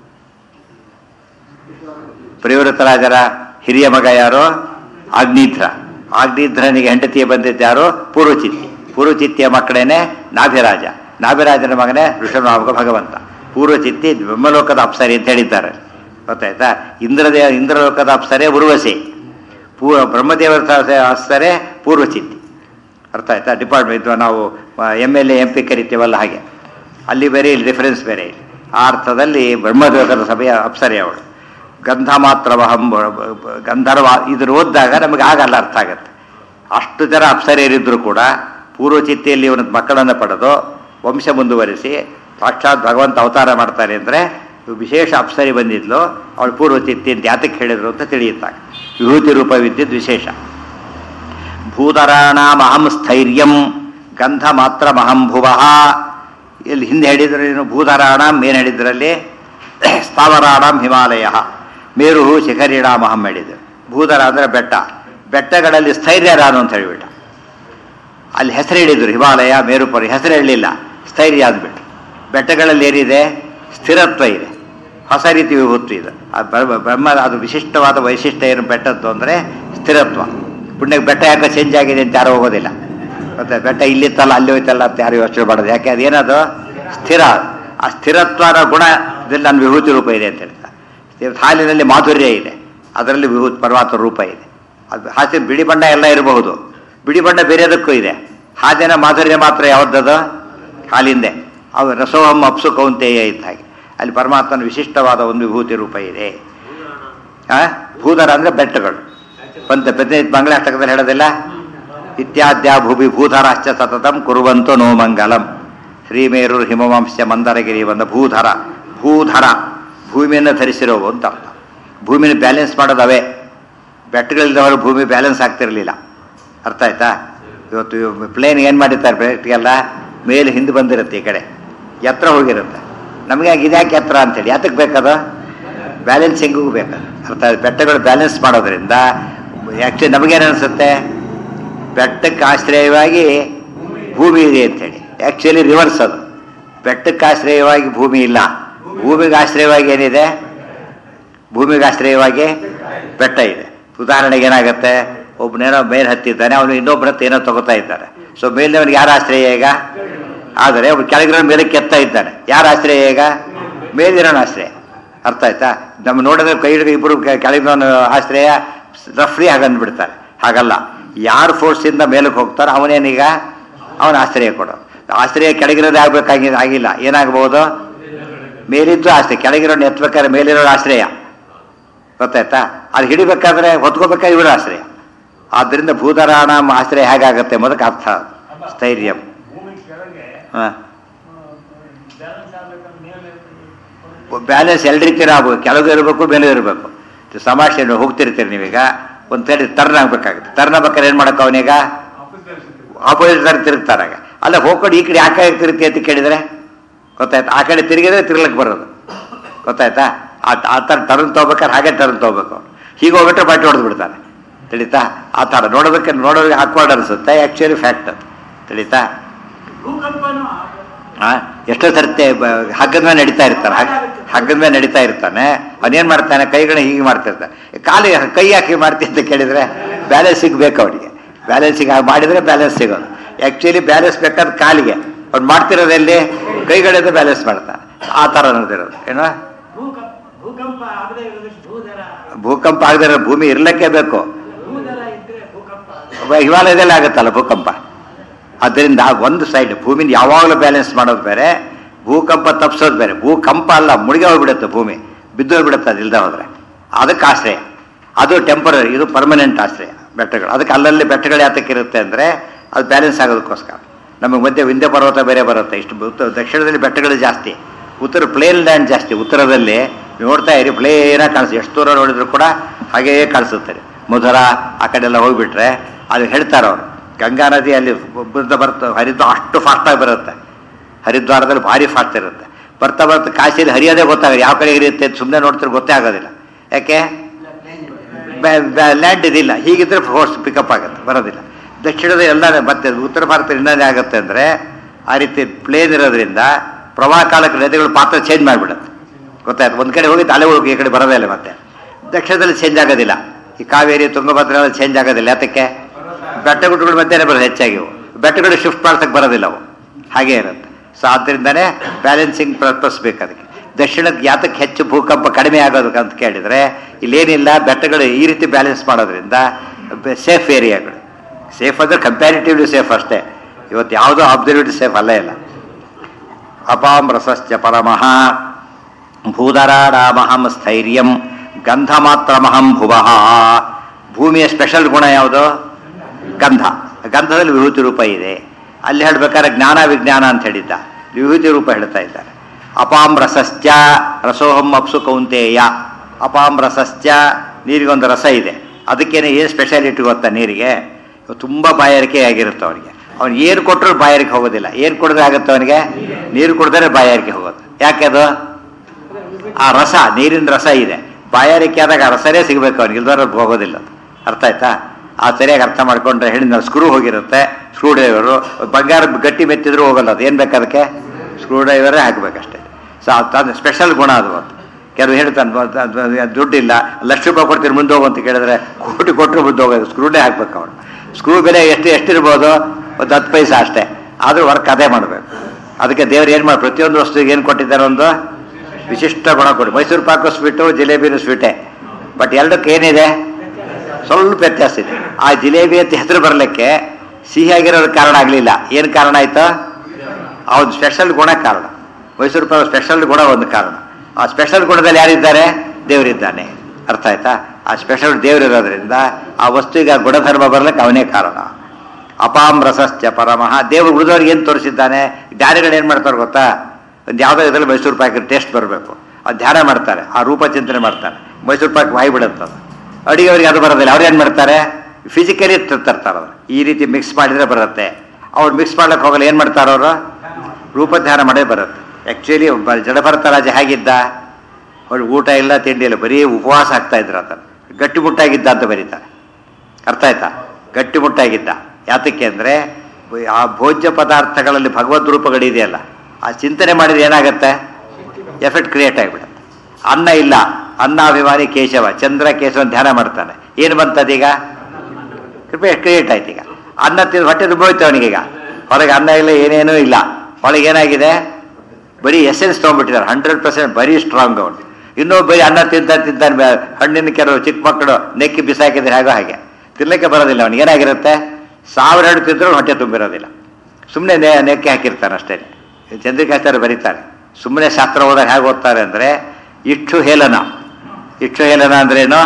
ಪ್ರಿಯವೃತ ರಾಜರ ಹಿರಿಯ ಮಗ ಯಾರು ಆಗ್ನಿಧ್ರ ಆಗ್ನಿಧ್ರನಿಗೆ ಹೆಂಡತಿಯ ಬಂದಿದ್ದು ಯಾರು ಪೂರ್ವಚಿತ್ತಿ ಪೂರ್ವಚಿತ್ತಿಯ ಮಕ್ಕಳೇನೆ ನಾಭಿರಾಜ ನಾಭಿರಾಜನ ಮಗನೇ ಋಷಭನಾಮಕ ಭಗವಂತ ಪೂರ್ವಚಿತ್ತಿ ಬ್ರಹ್ಮಲೋಕದ ಅಪ್ಸರೆ ಅಂತ ಹೇಳಿದ್ದಾರೆ ಗೊತ್ತಾಯ್ತಾ ಇಂದ್ರದೇ ಇಂದ್ರಲೋಕದ ಅಪ್ಸರೆ ಉರ್ವಶಿ ಪೂ ಬ್ರಹ್ಮದೇವರ ಸ- ಅಪ್ಸರೆ ಪೂರ್ವಚಿತ್ತಿ ಅರ್ಥ ಆಯ್ತಾ ಡಿಪಾರ್ಟ್ಮೆಂಟ್ ನಾವು M L A M P ಕರಿತೀವಲ್ಲ ಹಾಗೆ ಅಲ್ಲಿ ಬೇರೆ ಇಲ್ಲಿ ಡಿಫರೆನ್ಸ್ ಬೇರೆ ಇಲ್ಲಿ ಆ ಅರ್ಥದಲ್ಲಿ ಬ್ರಹ್ಮದೇವರ ಸಭೆಯ ಅಪ್ಸರೆ ಅವಳು ಗಂಧ ಮಾತ್ರವಹಂ ಬ- ಬ- ಬ- ಗಂಧರ್ವ ಇದ್ರ ಓದಿದಾಗ ನಮಗೆ ಆಗಲ್ಲ ಅರ್ಥ ಆಗತ್ತೆ ಅಷ್ಟು ಜನ ಅಪ್ಸರೆಯರಿದ್ದರೂ ಕೂಡ ಪೂರ್ವಚಿತ್ತಿಯಲ್ಲಿ ಇವನ ಮಕ್ಕಳನ್ನು ಪಡೆದು ವಂಶ ಮುಂದುವರಿಸಿ ಸಾಕ್ಷಾತ್ ಭಗವಂತ ಅವತಾರ ಮಾಡ್ತಾನೆ ಅಂದರೆ ವಿಶೇಷ ಅಪ್ಸರಿ ಬಂದಿದ್ಲು ಅವಳು ಪೂರ್ವಚಿತ್ತಿ ಅಂತ ಯಾತಕ್ಕೆ ಹೇಳಿದ್ರು ಅಂತ ತಿಳಿಯುತ್ತಾಗ ವಿಭೂತಿ ರೂಪವಿದ್ದಿದ್ದು ವಿಶೇಷ ಭೂತರಾಣಾಮಹಂ ಸ್ಥೈರ್ಯಂ ಗಂಧ ಮಾತ್ರ ಮಹಂಭುವ ಇಲ್ಲಿ ಹಿಂದೆ ಹೇಳಿದ್ರೆ ಏನು ಭೂತರಾಣಂ ಏನು ಹೇಳಿದ್ರಲ್ಲಿ ಸ್ಥಾವರಾಣಂ ಹಿಮಾಲಯ ಮೇರು ಶಿಖರಿಣಾಮಹಂ ಹೇಳಿದ್ರು ಭೂತರ ಅಂದರೆ ಬೆಟ್ಟ ಬೆಟ್ಟಗಳಲ್ಲಿ ಸ್ಥೈರ್ಯ ರಾನು ಅಂತ ಹೇಳಿಬಿಟ್ಟ ಅಲ್ಲಿ ಹೆಸರು ಹೇಳಿದ್ರು ಹಿಮಾಲಯ ಮೇರುಪುರ ಹೆಸರು ಹೇಳಲಿಲ್ಲ ಸ್ಥೈರ್ಯ ಅಂದ್ಬಿಟ್ಟು ಬೆಟ್ಟಗಳಲ್ಲಿ ಏನಿದೆ ಸ್ಥಿರತ್ವ ಇದೆ ಹೊಸ ರೀತಿ ವಿಭೂತಿ ಇದೆ ಆ ಬ್ರಹ್ಮ ಬ್ರಹ್ಮ ಅದು ವಿಶಿಷ್ಟವಾದ ವೈಶಿಷ್ಟ್ಯ ಏನು ಬೆಟ್ಟದ್ದು ಅಂದರೆ ಸ್ಥಿರತ್ವ ಪುಣ್ಯಕ್ಕೆ ಬೆಟ್ಟ ಯಾಕೆ ಚೇಂಜ್ ಆಗಿದೆ ಅಂತ ಯಾರು ಹೋಗೋದಿಲ್ಲ ಮತ್ತೆ ಬೆಟ್ಟ ಇಲ್ಲಿತ್ತಲ್ಲ ಅಲ್ಲಿ ಹೋಯ್ತಲ್ಲ ಅಂತ ಯಾರು ಯೋಚನೆ ಮಾಡೋದು ಯಾಕೆ ಅದೇನದು ಸ್ಥಿರ ಆ ಸ್ಥಿರತ್ವದ ಗುಣ ಇದ್ರಲ್ಲಿ ನನ್ನ ವಿಭೂತಿ ರೂಪ ಇದೆ ಅಂತ ಹೇಳ್ತಾರೆ ಇವ್ರ ಹಾಲಿನಲ್ಲಿ ಮಾಧುರ್ಯ ಇದೆ ಅದರಲ್ಲಿ ವಿಭೂತಿ ಪರ್ವತ ರೂಪ ಇದೆ ಅದು ಹಾಸಿ ಬಿಳಿ ಬಣ್ಣ ಎಲ್ಲ ಇರಬಹುದು ಬಿಳಿ ಬಣ್ಣ ಬೇರೆದಕ್ಕೂ ಇದೆ ಹಾದಿನ ಮಾಧುರ್ಯ ಮಾತ್ರ ಯಾವ್ದದು ಹಾಲಿಂದೆ ಅವು ರಸೋಹಂ ಅಪ್ಸು ಕೌಂತೆಯ ಇದ್ದ ಹಾಗೆ ಅಲ್ಲಿ ಪರಮಾತ್ಮನ ವಿಶಿಷ್ಟವಾದ ಒಂದು ವಿಭೂತಿ ರೂಪ ಇದೆ ಆ ಭೂದರ ಅಂದರೆ ಬೆಟ್ಟಗಳು ಪಂತ ಪ್ರತಿ ಮಂಗಳಾಷ್ಟಕದಲ್ಲಿ ಹೇಳೋದಿಲ್ಲ ಇತ್ಯಾದ್ಯ ಭೂಮಿ ಭೂಧರಾಶ್ಚ ಸತತಂ ಕುರುವಂತು ನೋ ಮಂಗಲಂ ಶ್ರೀಮೇರು ಹಿಮವಂಶ ಮಂದರಗಿರಿ ಬಂದ ಭೂಧರ ಭೂಧರ ಭೂಮಿಯನ್ನು ಧರಿಸಿರೋವು ಅಂತ ಅರ್ಥ ಭೂಮಿನ ಬ್ಯಾಲೆನ್ಸ್ ಮಾಡೋದವೇ ಬೆಟ್ಟಗಳಿದ್ದವರು ಭೂಮಿ ಬ್ಯಾಲೆನ್ಸ್ ಆಗ್ತಿರಲಿಲ್ಲ ಅರ್ಥ ಆಯ್ತಾ ಇವತ್ತು ಪ್ಲೇನ್ ಏನು ಮಾಡಿರ್ತಾರೆ ಬೆಟ್ಟಗೆಲ್ಲ ಮೇಲೆ ಹಿಂದೆ ಬಂದಿರುತ್ತೆ ಈ ಕಡೆ ಎತ್ತರ ಹೋಗಿರುತ್ತೆ ನಮಗೆ ಇದ್ಯಾಕೆ ಎತ್ತರ ಅಂತೇಳಿ ಯಾತಕ್ಕೆ ಬೇಕದು ಬ್ಯಾಲೆನ್ಸಿಂಗಿಗೂ ಬೇಕು ಅರ್ಥ ಆಯ್ತು? ಬೆಟ್ಟಗಳು ಬ್ಯಾಲೆನ್ಸ್ ಮಾಡೋದ್ರಿಂದ ಆ್ಯಕ್ಚುಲಿ ನಮಗೇನು ಅನಿಸುತ್ತೆ ಬೆಟ್ಟಕ್ಕೆ ಆಶ್ರಯವಾಗಿ ಭೂಮಿ ಇದೆ ಅಂತೇಳಿ ಆ್ಯಕ್ಚುಲಿ ರಿವರ್ಸ್ ಅದು ಬೆಟ್ಟಕ್ಕೆ ಆಶ್ರಯವಾಗಿ ಭೂಮಿ ಇಲ್ಲ ಭೂಮಿಗೆ ಆಶ್ರಯವಾಗಿ ಏನಿದೆ ಭೂಮಿಗೆ ಆಶ್ರಯವಾಗಿ ಬೆಟ್ಟ ಇದೆ ಉದಾಹರಣೆಗೆ ಏನಾಗುತ್ತೆ ಒಬ್ಬನೇನೋ ಮೇಲೆ ಹತ್ತಿದ್ದಾನೆ ಅವನು ಇನ್ನೊಬ್ಬರ ಹತ್ರ ಏನೋ ತಗೋತಾ ಇದ್ದಾರೆ ಸೊ ಮೇಲಿನವನಿಗೆ ಯಾರ ಆಶ್ರಯ ಈಗ ಆದರೆ ಅವನು ಕೆಳಗಿರೋ ಮೇಲೆ ಕೆತ್ತಾ ಇದ್ದಾನೆ ಯಾರ ಆಶ್ರಯ ಈಗ ಮೇಲಿರೋನ ಆಶ್ರಯ ಅರ್ಥ ಆಯ್ತಾ ನಮ್ಮ ನೋಡಿದ್ರೆ ಕೈ ಹಿಡಿದು ಇಬ್ಬರು ಕೆಳಗಿನವನ ಆಶ್ರಯ ರಫ್ಲಿ ಹಾಗಂದ್ಬಿಡ್ತಾರೆ ಹಾಗಲ್ಲ ಯಾರು ಫೋರ್ಸಿಂದ ಮೇಲಕ್ಕೆ ಹೋಗ್ತಾರೋ ಅವನೇನೀಗ ಅವನ ಆಶ್ರಯ ಕೊಡೋ ಆಶ್ರಯ ಕೆಳಗಿರೋದೇ ಆಗ್ಬೇಕಾಗಿ ಆಗಿಲ್ಲ ಏನಾಗಬಹುದು ಮೇಲಿದ್ದು ಆಶ್ರಯ ಕೆಳಗಿರೋನು ಎತ್ತಬೇಕಾದ್ರೆ ಮೇಲಿರೋ ಆಶ್ರಯ ಗೊತ್ತಾಯ್ತಾ ಅದು ಹಿಡಿಬೇಕಾದ್ರೆ ಹೊತ್ಕೋಬೇಕಾದ್ರೆ ಇವರ ಆಶ್ರಯ ಆದ್ದರಿಂದ ಭೂತರಾಣ ಆಶ್ರಯ ಹೇಗಾಗತ್ತೆ ಎಂಬುದಕ್ಕೆ ಅರ್ಥ ಸ್ಥೈರ್ಯ ಭೂಮಿ ಕೆಳಗೆ ಹಾಂ ಬ್ಯಾಲೆನ್ಸ್ ಆಗ್ಬೇಕಂದ್ರೆ ಮೇಲೆ ಬ್ಯಾಲೆನ್ಸ್ ಎರಡು ರೀತಿ ಆಗ್ಬೋದು ಕೆಳಗೂ ಇರಬೇಕು ಮೇಲೂ ಇರಬೇಕು ಸಮಾಷೆ ಹೋಗ್ತಿರ್ತೀರಿ ನೀವೀಗ ಒಂದು ಸೈಡ್ ಟರ್ನ್ ಆಗ್ಬೇಕಾಗುತ್ತೆ ಟರ್ನ್ ಆಗ್ಬೇಕಾದ್ರೆ ಏನು ಮಾಡಕ್ಕೆ ಅವನೀಗ ಆಪೋಸಿಟ್ ಸರ್ ತಿರುಗ್ತಾರಾಗ ಅಲ್ಲ ಹೋಗ್ಕೊಂಡು ಈ ಕಡೆ ಆ ಕಡೆ ತಿರುಗ್ತಿ ಅಂತ ಕೇಳಿದರೆ ಗೊತ್ತಾಯ್ತಾ ಆ ಕಡೆ ತಿರುಗಿದ್ರೆ ತಿರ್ಲಕ್ಕೆ ಬರೋದು ಗೊತ್ತಾಯ್ತಾ ಆ ಆ ಥರ ಟರ್ನ್ ತೊಗೋಬೇಕಾದ್ರೆ ಹಾಗೆ ಟರ್ನ್ ತೊಗೋಬೇಕು ಹೀಗೆ ಹೋಗ್ಬಿಟ್ರೆ ಬಟ್ಟೆ ಹೊಡೆದು ಬಿಡ್ತಾನೆ ತಿಳಿತಾ ಆ ಥರ ನೋಡೋದಕ್ಕೆ ನೋಡೋದಕ್ಕೆ ಹಾಕ್ವಾಡ್ ಅನಿಸುತ್ತೆ ಆ್ಯಕ್ಚುಲಿ ಫ್ಯಾಕ್ಟ್ ಅದು ತಿಳಿತಾ ಭೂಕಂಪನೂ ಆ, ಎಷ್ಟೋ ಸರ್ತಿ ಬ- ಹಗ್ಗದ ಮೇಲೆ ನಡೀತಾ ಇರ್ತಾನೆ ಹಗ್- ಹಗ್ಗದ ಮೇಲೆ ನಡೀತಾ ಇರ್ತಾನೆ ಅವನೇನ್ ಮಾಡ್ತಾನೆ ಕೈಗಳನ್ನ ಹೀಗೆ ಮಾಡ್ತಿರ್ತಾನೆ ಕಾಲಿ ಕೈ ಯಾಕೆ ಮಾಡ್ತಿ ಅಂತ ಕೇಳಿದ್ರೆ ಬ್ಯಾಲೆನ್ಸ್ ಸಿಗ್ಬೇಕು ಅವನಿಗೆ ಬ್ಯಾಲೆನ್ಸಿಗೆ ಹಾಗೆ ಮಾಡಿದ್ರೆ ಬ್ಯಾಲೆನ್ಸ್ ಸಿಗೋದು ಆ್ಯಕ್ಚುಲಿ ಬ್ಯಾಲೆನ್ಸ್ ಬೇಕಾದ್ರೆ ಕಾಲಿಗೆ ಅವ್ನು ಮಾಡ್ತಿರೋದಲ್ಲಿ ಕೈಗಳಿಂದ ಬ್ಯಾಲೆನ್ಸ್ ಮಾಡ್ತಾನೆ ಆ ಥರ ನಡೆದಿರೋದು ಏನೋ ಭೂಕಂಪ ಭೂಕಂಪ ಆಗದೆ ಇರೋದಕ್ಕೆ ಭೂದರ ಭೂಕಂಪ ಆಗದಿರೋ ಭೂಮಿ ಇರ್ಲಿಕ್ಕೆ ಬೇಕು ಭೂದರ ಇದ್ರೆ ಭೂಕಂಪ ಒಬ್ಬ ಹಿಮಾಲಯದಲ್ಲಿ ಆಗುತ್ತಲ್ಲ ಭೂಕಂಪ ಅದರಿಂದ ಒಂದು ಸೈಡ್ ಭೂಮಿನ ಯಾವಾಗಲೂ ಬ್ಯಾಲೆನ್ಸ್ ಮಾಡೋದು ಬೇರೆ ಭೂಕಂಪ ತಪ್ಪಿಸೋದು ಬೇರೆ ಭೂಕಂಪ ಅಲ್ಲ ಮುಳುಗೆ ಹೋಗ್ಬಿಡುತ್ತೆ ಭೂಮಿ ಬಿದ್ದು ಹೋಗ್ಬಿಡುತ್ತೆ ಅದು ಇಲ್ದೆ ಹೋದ್ರೆ ಅದಕ್ಕೆ ಆಶ್ರಯ ಅದು ಟೆಂಪರರಿ ಇದು ಪರ್ಮನೆಂಟ್ ಆಶ್ರಯ ಬೆಟ್ಟಗಳು ಅದಕ್ಕೆ ಅಲ್ಲಲ್ಲಿ ಬೆಟ್ಟಗಳು ಯಾತಕ್ಕೆ ಇರುತ್ತೆ ಅಂದರೆ ಅದು ಬ್ಯಾಲೆನ್ಸ್ ಆಗೋದಕ್ಕೋಸ್ಕರ ನಮಗೆ ಮಧ್ಯೆ ವಿಂಧ್ಯ ಪರ್ವತ ಬೇರೆ ಬರುತ್ತೆ ಇಷ್ಟು ಉತ್ತರ ದಕ್ಷಿಣದಲ್ಲಿ ಬೆಟ್ಟಗಳು ಜಾಸ್ತಿ ಉತ್ತರ ಪ್ಲೇನ್ ಲ್ಯಾಂಡ್ ಜಾಸ್ತಿ ಉತ್ತರದಲ್ಲಿ ನೋಡ್ತಾ ಇರಿ ಪ್ಲೇನಾಗಿ ಕಾಣಿಸುತ್ತೆ ಎಷ್ಟು ದೂರ ನೋಡಿದ್ರು ಕೂಡ ಹಾಗೇ ಕಾಣಿಸುತ್ತೆ ಮಧುರ ಆ ಕಡೆ ಎಲ್ಲ ಹೋಗ್ಬಿಟ್ರೆ ಅದು ಹೇಳ್ತಾರೆ ಅವರು ಗಂಗಾ ನದಿ ಅಲ್ಲಿ ಬಂದ ಬರ್ತಾ ಹರಿದ್ವಾರ ಅಷ್ಟು ಫಾಸ್ಟಾಗಿ ಬರುತ್ತೆ ಹರಿದ್ವಾರದಲ್ಲಿ ಭಾರಿ ಫಾಸ್ಟ್ ಇರುತ್ತೆ ಬರ್ತಾ ಬರ್ತಾ ಕಾಶಿಯಲ್ಲಿ ಹರಿಯೋದೇ ಗೊತ್ತಾಗಲ್ಲ ಯಾವ ಕಡೆ ಇರುತ್ತೆ ಸುಮ್ಮನೆ ನೋಡ್ತಿದ್ರೆ ಗೊತ್ತೇ ಆಗೋದಿಲ್ಲ ಯಾಕೆ ಲ್ಯಾಂಡ್ ಇದಿಲ್ಲ ಹೀಗಿದ್ರೆ ಫೋರ್ಸ್ ಪಿಕಪ್ ಆಗುತ್ತೆ ಬರೋದಿಲ್ಲ ದಕ್ಷಿಣದ ಎಲ್ಲ ಮತ್ತೆ ಉತ್ತರ ಭಾರತ ಇನ್ನೊಂದೇ ಆಗುತ್ತೆ ಅಂದರೆ ಆ ರೀತಿ ಪ್ಲೇನ್ ಇರೋದ್ರಿಂದ ಪ್ರವಾಹ ಕಾಲಕ್ಕೆ ನದಿಗಳು ಪಾತ್ರ ಚೇಂಜ್ ಮಾಡಿಬಿಡುತ್ತೆ ಗೊತ್ತಾಯ್ತು ಒಂದು ಕಡೆ ಹೋಗಿ ತಲೆ ಹೋಗಿ ಈ ಕಡೆ ಬರೋದೇ ಇಲ್ಲ ಮತ್ತೆ ದಕ್ಷಿಣದಲ್ಲಿ ಚೇಂಜ್ ಆಗೋದಿಲ್ಲ ಈ ಕಾವೇರಿ ತುಂಗಭದ್ರಾ ಎಲ್ಲ ಚೇಂಜ್ ಆಗೋದಿಲ್ಲ ಯಾತಕ್ಕೆ ಬೆಟ್ಟ ಗುಡ್ಡಗಳ ಮಧ್ಯೆ ಬರೋದು ಹೆಚ್ಚಾಗಿ ಇವು. ಬೆಟ್ಟಗಳು ಶಿಫ್ಟ್ ಮಾಡ್ಸಕ್ಕೆ ಬರೋದಿಲ್ಲ ಅವು ಹಾಗೇ ಇರುತ್ತೆ ಸೊ ಆದ್ದರಿಂದನೇ ಬ್ಯಾಲೆನ್ಸಿಂಗ್ ಪರ್ಪಸ್ ಬೇಕು ಅದಕ್ಕೆ ದಕ್ಷಿಣಕ್ಕೆ ಯಾತಕ್ಕೆ ಹೆಚ್ಚು ಭೂಕಂಪ ಕಡಿಮೆ ಆಗೋದಕ್ಕೆ ಅಂತ ಕೇಳಿದರೆ ಇಲ್ಲೇನಿಲ್ಲ ಬೆಟ್ಟಗಳು ಈ ರೀತಿ ಬ್ಯಾಲೆನ್ಸ್ ಮಾಡೋದ್ರಿಂದ ಸೇಫ್ ಏರಿಯಾಗಳು ಸೇಫ್ ಅಂದರೆ ಕಂಪ್ಯಾರಿಟಿವ್ಲಿ ಸೇಫ್ ಅಷ್ಟೇ ಇವತ್ತು ಯಾವುದೋ ಅಬ್ಸಲ್ಯೂಟ್ ಸೇಫ್ ಅಲ್ಲೇ ಇಲ್ಲ ಅಪಾಂ ರಸಶ್ಚ ಪರಮಃ ಭೂಧರಾಡಾಮಹಂ ಸ್ಥೈರ್ಯಂ ಗಂಧ ಮಾತ್ರ ಮಹಂ ಭುವಃ ಭೂಮಿಯ ಸ್ಪೆಷಲ್ ಗುಣ ಯಾವುದು ಗಂಧ ಗಂಧದಲ್ಲಿ ವಿಭೂತಿ ರೂಪ ಇದೆ ಅಲ್ಲಿ ಹೇಳ್ಬೇಕಾದ್ರೆ ಜ್ಞಾನ ವಿಜ್ಞಾನ ಅಂತ ಹೇಳಿದ್ದ ವಿಭೂತಿ ರೂಪ ಹೇಳ್ತಾ ಇದ್ದಾರೆ ಅಪಾಂ ರಸಶ್ಚ ರಸೋಹಂ ಅಪ್ಸು ಕೌಂತೇಯ ಅಪಾಂ ರಸಶ್ಚ ನೀರಿಗೊಂದು ರಸ ಇದೆ ಅದಕ್ಕೇನೆ ಏನು ಸ್ಪೆಷಾಲಿಟಿ ಗೊತ್ತಾ ನೀರಿಗೆ ತುಂಬ ಬಾಯಾರಿಕೆ ಆಗಿರುತ್ತೆ ಅವನಿಗೆ ಅವ್ನು ಏನು ಕೊಟ್ಟರು ಬಾಯಾರಿಕೆ ಹೋಗೋದಿಲ್ಲ ಏನು ಕುಡಿದ್ರೆ ಆಗುತ್ತೆ ಅವನಿಗೆ ನೀರು ಕುಡಿದ್ರೆ ಬಾಯಾರಿಕೆ ಹೋಗುತ್ತೆ ಯಾಕೆ ಅದು ಆ ರಸ ನೀರಿನ ರಸ ಇದೆ ಬಾಯಾರಿಕೆ ಆದಾಗ ಆ ರಸನೇ ಸಿಗಬೇಕು ಅವ್ನಿಗೆ ಇಲ್ದವ್ರ ಹೋಗೋದಿಲ್ಲ ಅದು. ಅರ್ಥ ಆಯ್ತಾ ಆ ಸರಿಯಾಗಿ ಅರ್ಥ ಮಾಡ್ಕೊಂಡ್ರೆ ಹೇಳಿದ ಸ್ಕ್ರೂ ಹೋಗಿರುತ್ತೆ ಸ್ಕ್ರೂ ಡ್ರೈವರು ಬಂಗಾರ ಗಟ್ಟಿ ಮೆತ್ತಿದ್ರು ಹೋಗಲ್ಲ ಅದು ಏನು ಬೇಕು ಅದಕ್ಕೆ ಸ್ಕ್ರೂ ಡ್ರೈವರೇ ಹಾಕಬೇಕಷ್ಟೇ ಸೊ ಅದು ಸ್ಪೆಷಲ್ ಗುಣ ಅದು ಅದು ಕೆಲವು ಹೇಳ್ತಾನೆ ಬ- ಅದು- ಅದು ದುಡ್ಡಿಲ್ಲ ಲಕ್ಷ ರೂಪಾಯಿ ಕೊಡ್ತೀರಿ ಮುಂದೆ ಹೋಗು ಅಂತ ಕೇಳಿದ್ರೆ ಕೋಟಿ ಕೊಟ್ಟರು ಮುಂದೆ ಹೋಗೋದು ಸ್ಕ್ರೂನೇ ಹಾಕ್ಬೇಕು ಅವನು ಸ್ಕ್ರೂ ಬೆಲೆ ಎಷ್ಟು ಎಷ್ಟಿರ್ಬೋದು ಒಂದು ಹತ್ತು ಪೈಸೆ ಅಷ್ಟೇ ಆದರೂ ವರ್ಕ್ ಅದೇ ಮಾಡಬೇಕು ಅದಕ್ಕೆ ದೇವ್ರು ಏನು ಮಾಡಿ ಪ್ರತಿಯೊಂದು ವಸ್ತುವಿಗೆ ಏನು ಕೊಟ್ಟಿದ್ದಾರೆ ಒಂದು ವಿಶಿಷ್ಟ ಗುಣ ಕೊಡಿ ಮೈಸೂರು ಪಾಕು ಸ್ವೀಟು ಜಿಲೇಬಿನೂ ಸ್ವೀಟೇ ಬಟ್ ಎರಡಕ್ಕೆ ಏನಿದೆ ಸ್ವಲ್ಪ ವ್ಯತ್ಯಾಸ ಇದೆ ಆ ಜಿಲೇಬಿ ಅಂತ ಹೆಸರು ಬರಲಿಕ್ಕೆ ಸಿಹಿಯಾಗಿರೋದು ಕಾರಣ ಆಗಲಿಲ್ಲ ಏನು ಕಾರಣ ಆಯ್ತು ಆ ಒಂದು ಸ್ಪೆಷಲ್ ಗುಣ ಕಾರಣ ಮೈಸೂರು ಪಾಕು ಸ್ಪೆಷಲ್ ಗುಣ ಒಂದು ಕಾರಣ ಆ ಸ್ಪೆಷಲ್ ಗುಣದಲ್ಲಿ ಯಾರಿದ್ದಾರೆ ದೇವರಿದ್ದಾನೆ ಅರ್ಥ ಆಯ್ತಾ ಆ ಸ್ಪೆಷಲ್ ದೇವರಿರೋದ್ರಿಂದ ಆ ವಸ್ತುವಿಗೆ ಆ ಗುಣಧರ್ಮ ಬರಲಿಕ್ಕೆ ಅವನೇ ಕಾರಣ ಅಪಾಂ ರಸಶ್ಚ ಪರಮಃ ದೇವರು ಉಳಿದವ್ರಿಗೆ ಏನು ತೋರಿಸಿದ್ದಾನೆ ಜ್ಞಾನಿಗಳು ಏನು ಮಾಡ್ತಾರೆ ಗೊತ್ತಾ ಒಂದು ಯಾವುದೋ ಇದರಲ್ಲಿ ಮೈಸೂರು ಪಾಕ್ ಟೇಸ್ಟ್ ಬರಬೇಕು ಅದು ಧ್ಯಾನ ಮಾಡ್ತಾರೆ ಆ ರೂಪ ಚಿಂತನೆ ಮಾಡ್ತಾರೆ ಮೈಸೂರು ಪಾಕ್ ಬಾಯಿ ಬಿಡುತ್ತೆ ಅದು ಅಡಿಗೆವರಿಗೆ ಅದು ಬರೋದಿಲ್ಲ ಅವ್ರು ಏನು ಮಾಡ್ತಾರೆ ಫಿಸಿಕಲಿ ತರ್ತಾರೆ ಅವರು ಈ ರೀತಿ ಮಿಕ್ಸ್ ಮಾಡಿದರೆ ಬರುತ್ತೆ ಅವ್ರು ಮಿಕ್ಸ್ ಮಾಡ್ಲಿಕ್ಕೆ ಹೋಗಲ್ಲ ಏನು ಮಾಡ್ತಾರೆ ಅವರು ರೂಪ ಧ್ಯಾನ ಮಾಡೇ ಬರುತ್ತೆ ಆ್ಯಕ್ಚುಲಿ ಜಡಭರತ ರಾಜ ಹೇಗಿದ್ದ ಅವ್ರು ಊಟ ಇಲ್ಲ ತಿಂಡಿ ಇಲ್ಲ ಬರೀ ಉಪವಾಸ ಆಗ್ತಾ ಇದ್ರು ಆತ ಗಟ್ಟಿಮುಟ್ಟಾಗಿದ್ದ ಅಂತ ಬರೀತಾರೆ ಅರ್ಥ ಆಯ್ತಾ ಗಟ್ಟಿಮುಟ್ಟಾಗಿದ್ದ ಯಾತಕ್ಕೆ ಅಂದರೆ ಆ ಭೋಜ್ಯ ಪದಾರ್ಥಗಳಲ್ಲಿ ಭಗವದ್ ರೂಪಗಳಿದೆಯಲ್ಲ ಆ ಚಿಂತನೆ ಮಾಡಿದ್ರೆ ಏನಾಗುತ್ತೆ ಎಫೆಕ್ಟ್ ಕ್ರಿಯೇಟ್ ಆಗಿಬಿಡುತ್ತೆ ಅನ್ನ ಇಲ್ಲ ಅನ್ನ ಅಭಿಮಾನಿ ಕೇಶವ ಚಂದ್ರ ಕೇಶವ ಧ್ಯಾನ ಮಾಡ್ತಾನೆ ಏನು ಬಂತದೀಗ ಕೃಪೆ ಕ್ರಿಯೇಟ್ ಆಯ್ತು ಈಗ ಅನ್ನ ತಿಂದು ಹೊಟ್ಟೆ ತುಂಬೋಯ್ತು ಅವನಿಗೀಗ ಹೊರಗೆ ಅನ್ನ ಇಲ್ಲ ಏನೇನೂ ಇಲ್ಲ ಒಳಗೆ ಏನಾಗಿದೆ ಬರೀ ಎಸೆನ್ಸ್ ತೊಗೊಂಡ್ಬಿಟ್ಟಿದ್ದಾರೆ ಹಂಡ್ರೆಡ್ ಪರ್ಸೆಂಟ್ ಬರೀ ಸ್ಟ್ರಾಂಗ್ ಅವನು ಇನ್ನೂ ಬರೀ ಅನ್ನ ತಿಂತ ತಿಂತಾನೆ ಬೆ- ಹಣ್ಣಿನ ಕೆಲವು ಚಿಕ್ಕ ಮಕ್ಕಳು ನೆಕ್ಕಿ ಬಿಸಾಕಿದ್ರೆ ಹಾಗೋ ಹಾಗೆ ತಿನ್ನಲಿಕ್ಕೆ ಬರೋದಿಲ್ಲ ಅವನಿಗೆ ಏನಾಗಿರುತ್ತೆ ಸಾವಿರ ಹಣ್ಣು ತಿಂದರೂ ಹೊಟ್ಟೆ ತುಂಬಿರೋದಿಲ್ಲ ಸುಮ್ಮನೆ ನೆ ನೆಕ್ಕಿ ಹಾಕಿರ್ತಾನೆ ಅಷ್ಟೇ ಚಂದ್ರಿಕಾಚಾರ್ಯ ಬರೀತಾರೆ ಸುಮ್ಮನೆ ಶಾಸ್ತ್ರ ಓದಾಗ ಹೇಗೆ ಓದ್ತಾರೆ ಅಂದರೆ ಇಷ್ಟು ಹೇಲನ ಇಷ್ಟು ಹೇಲನ ಅಂದ್ರೇನು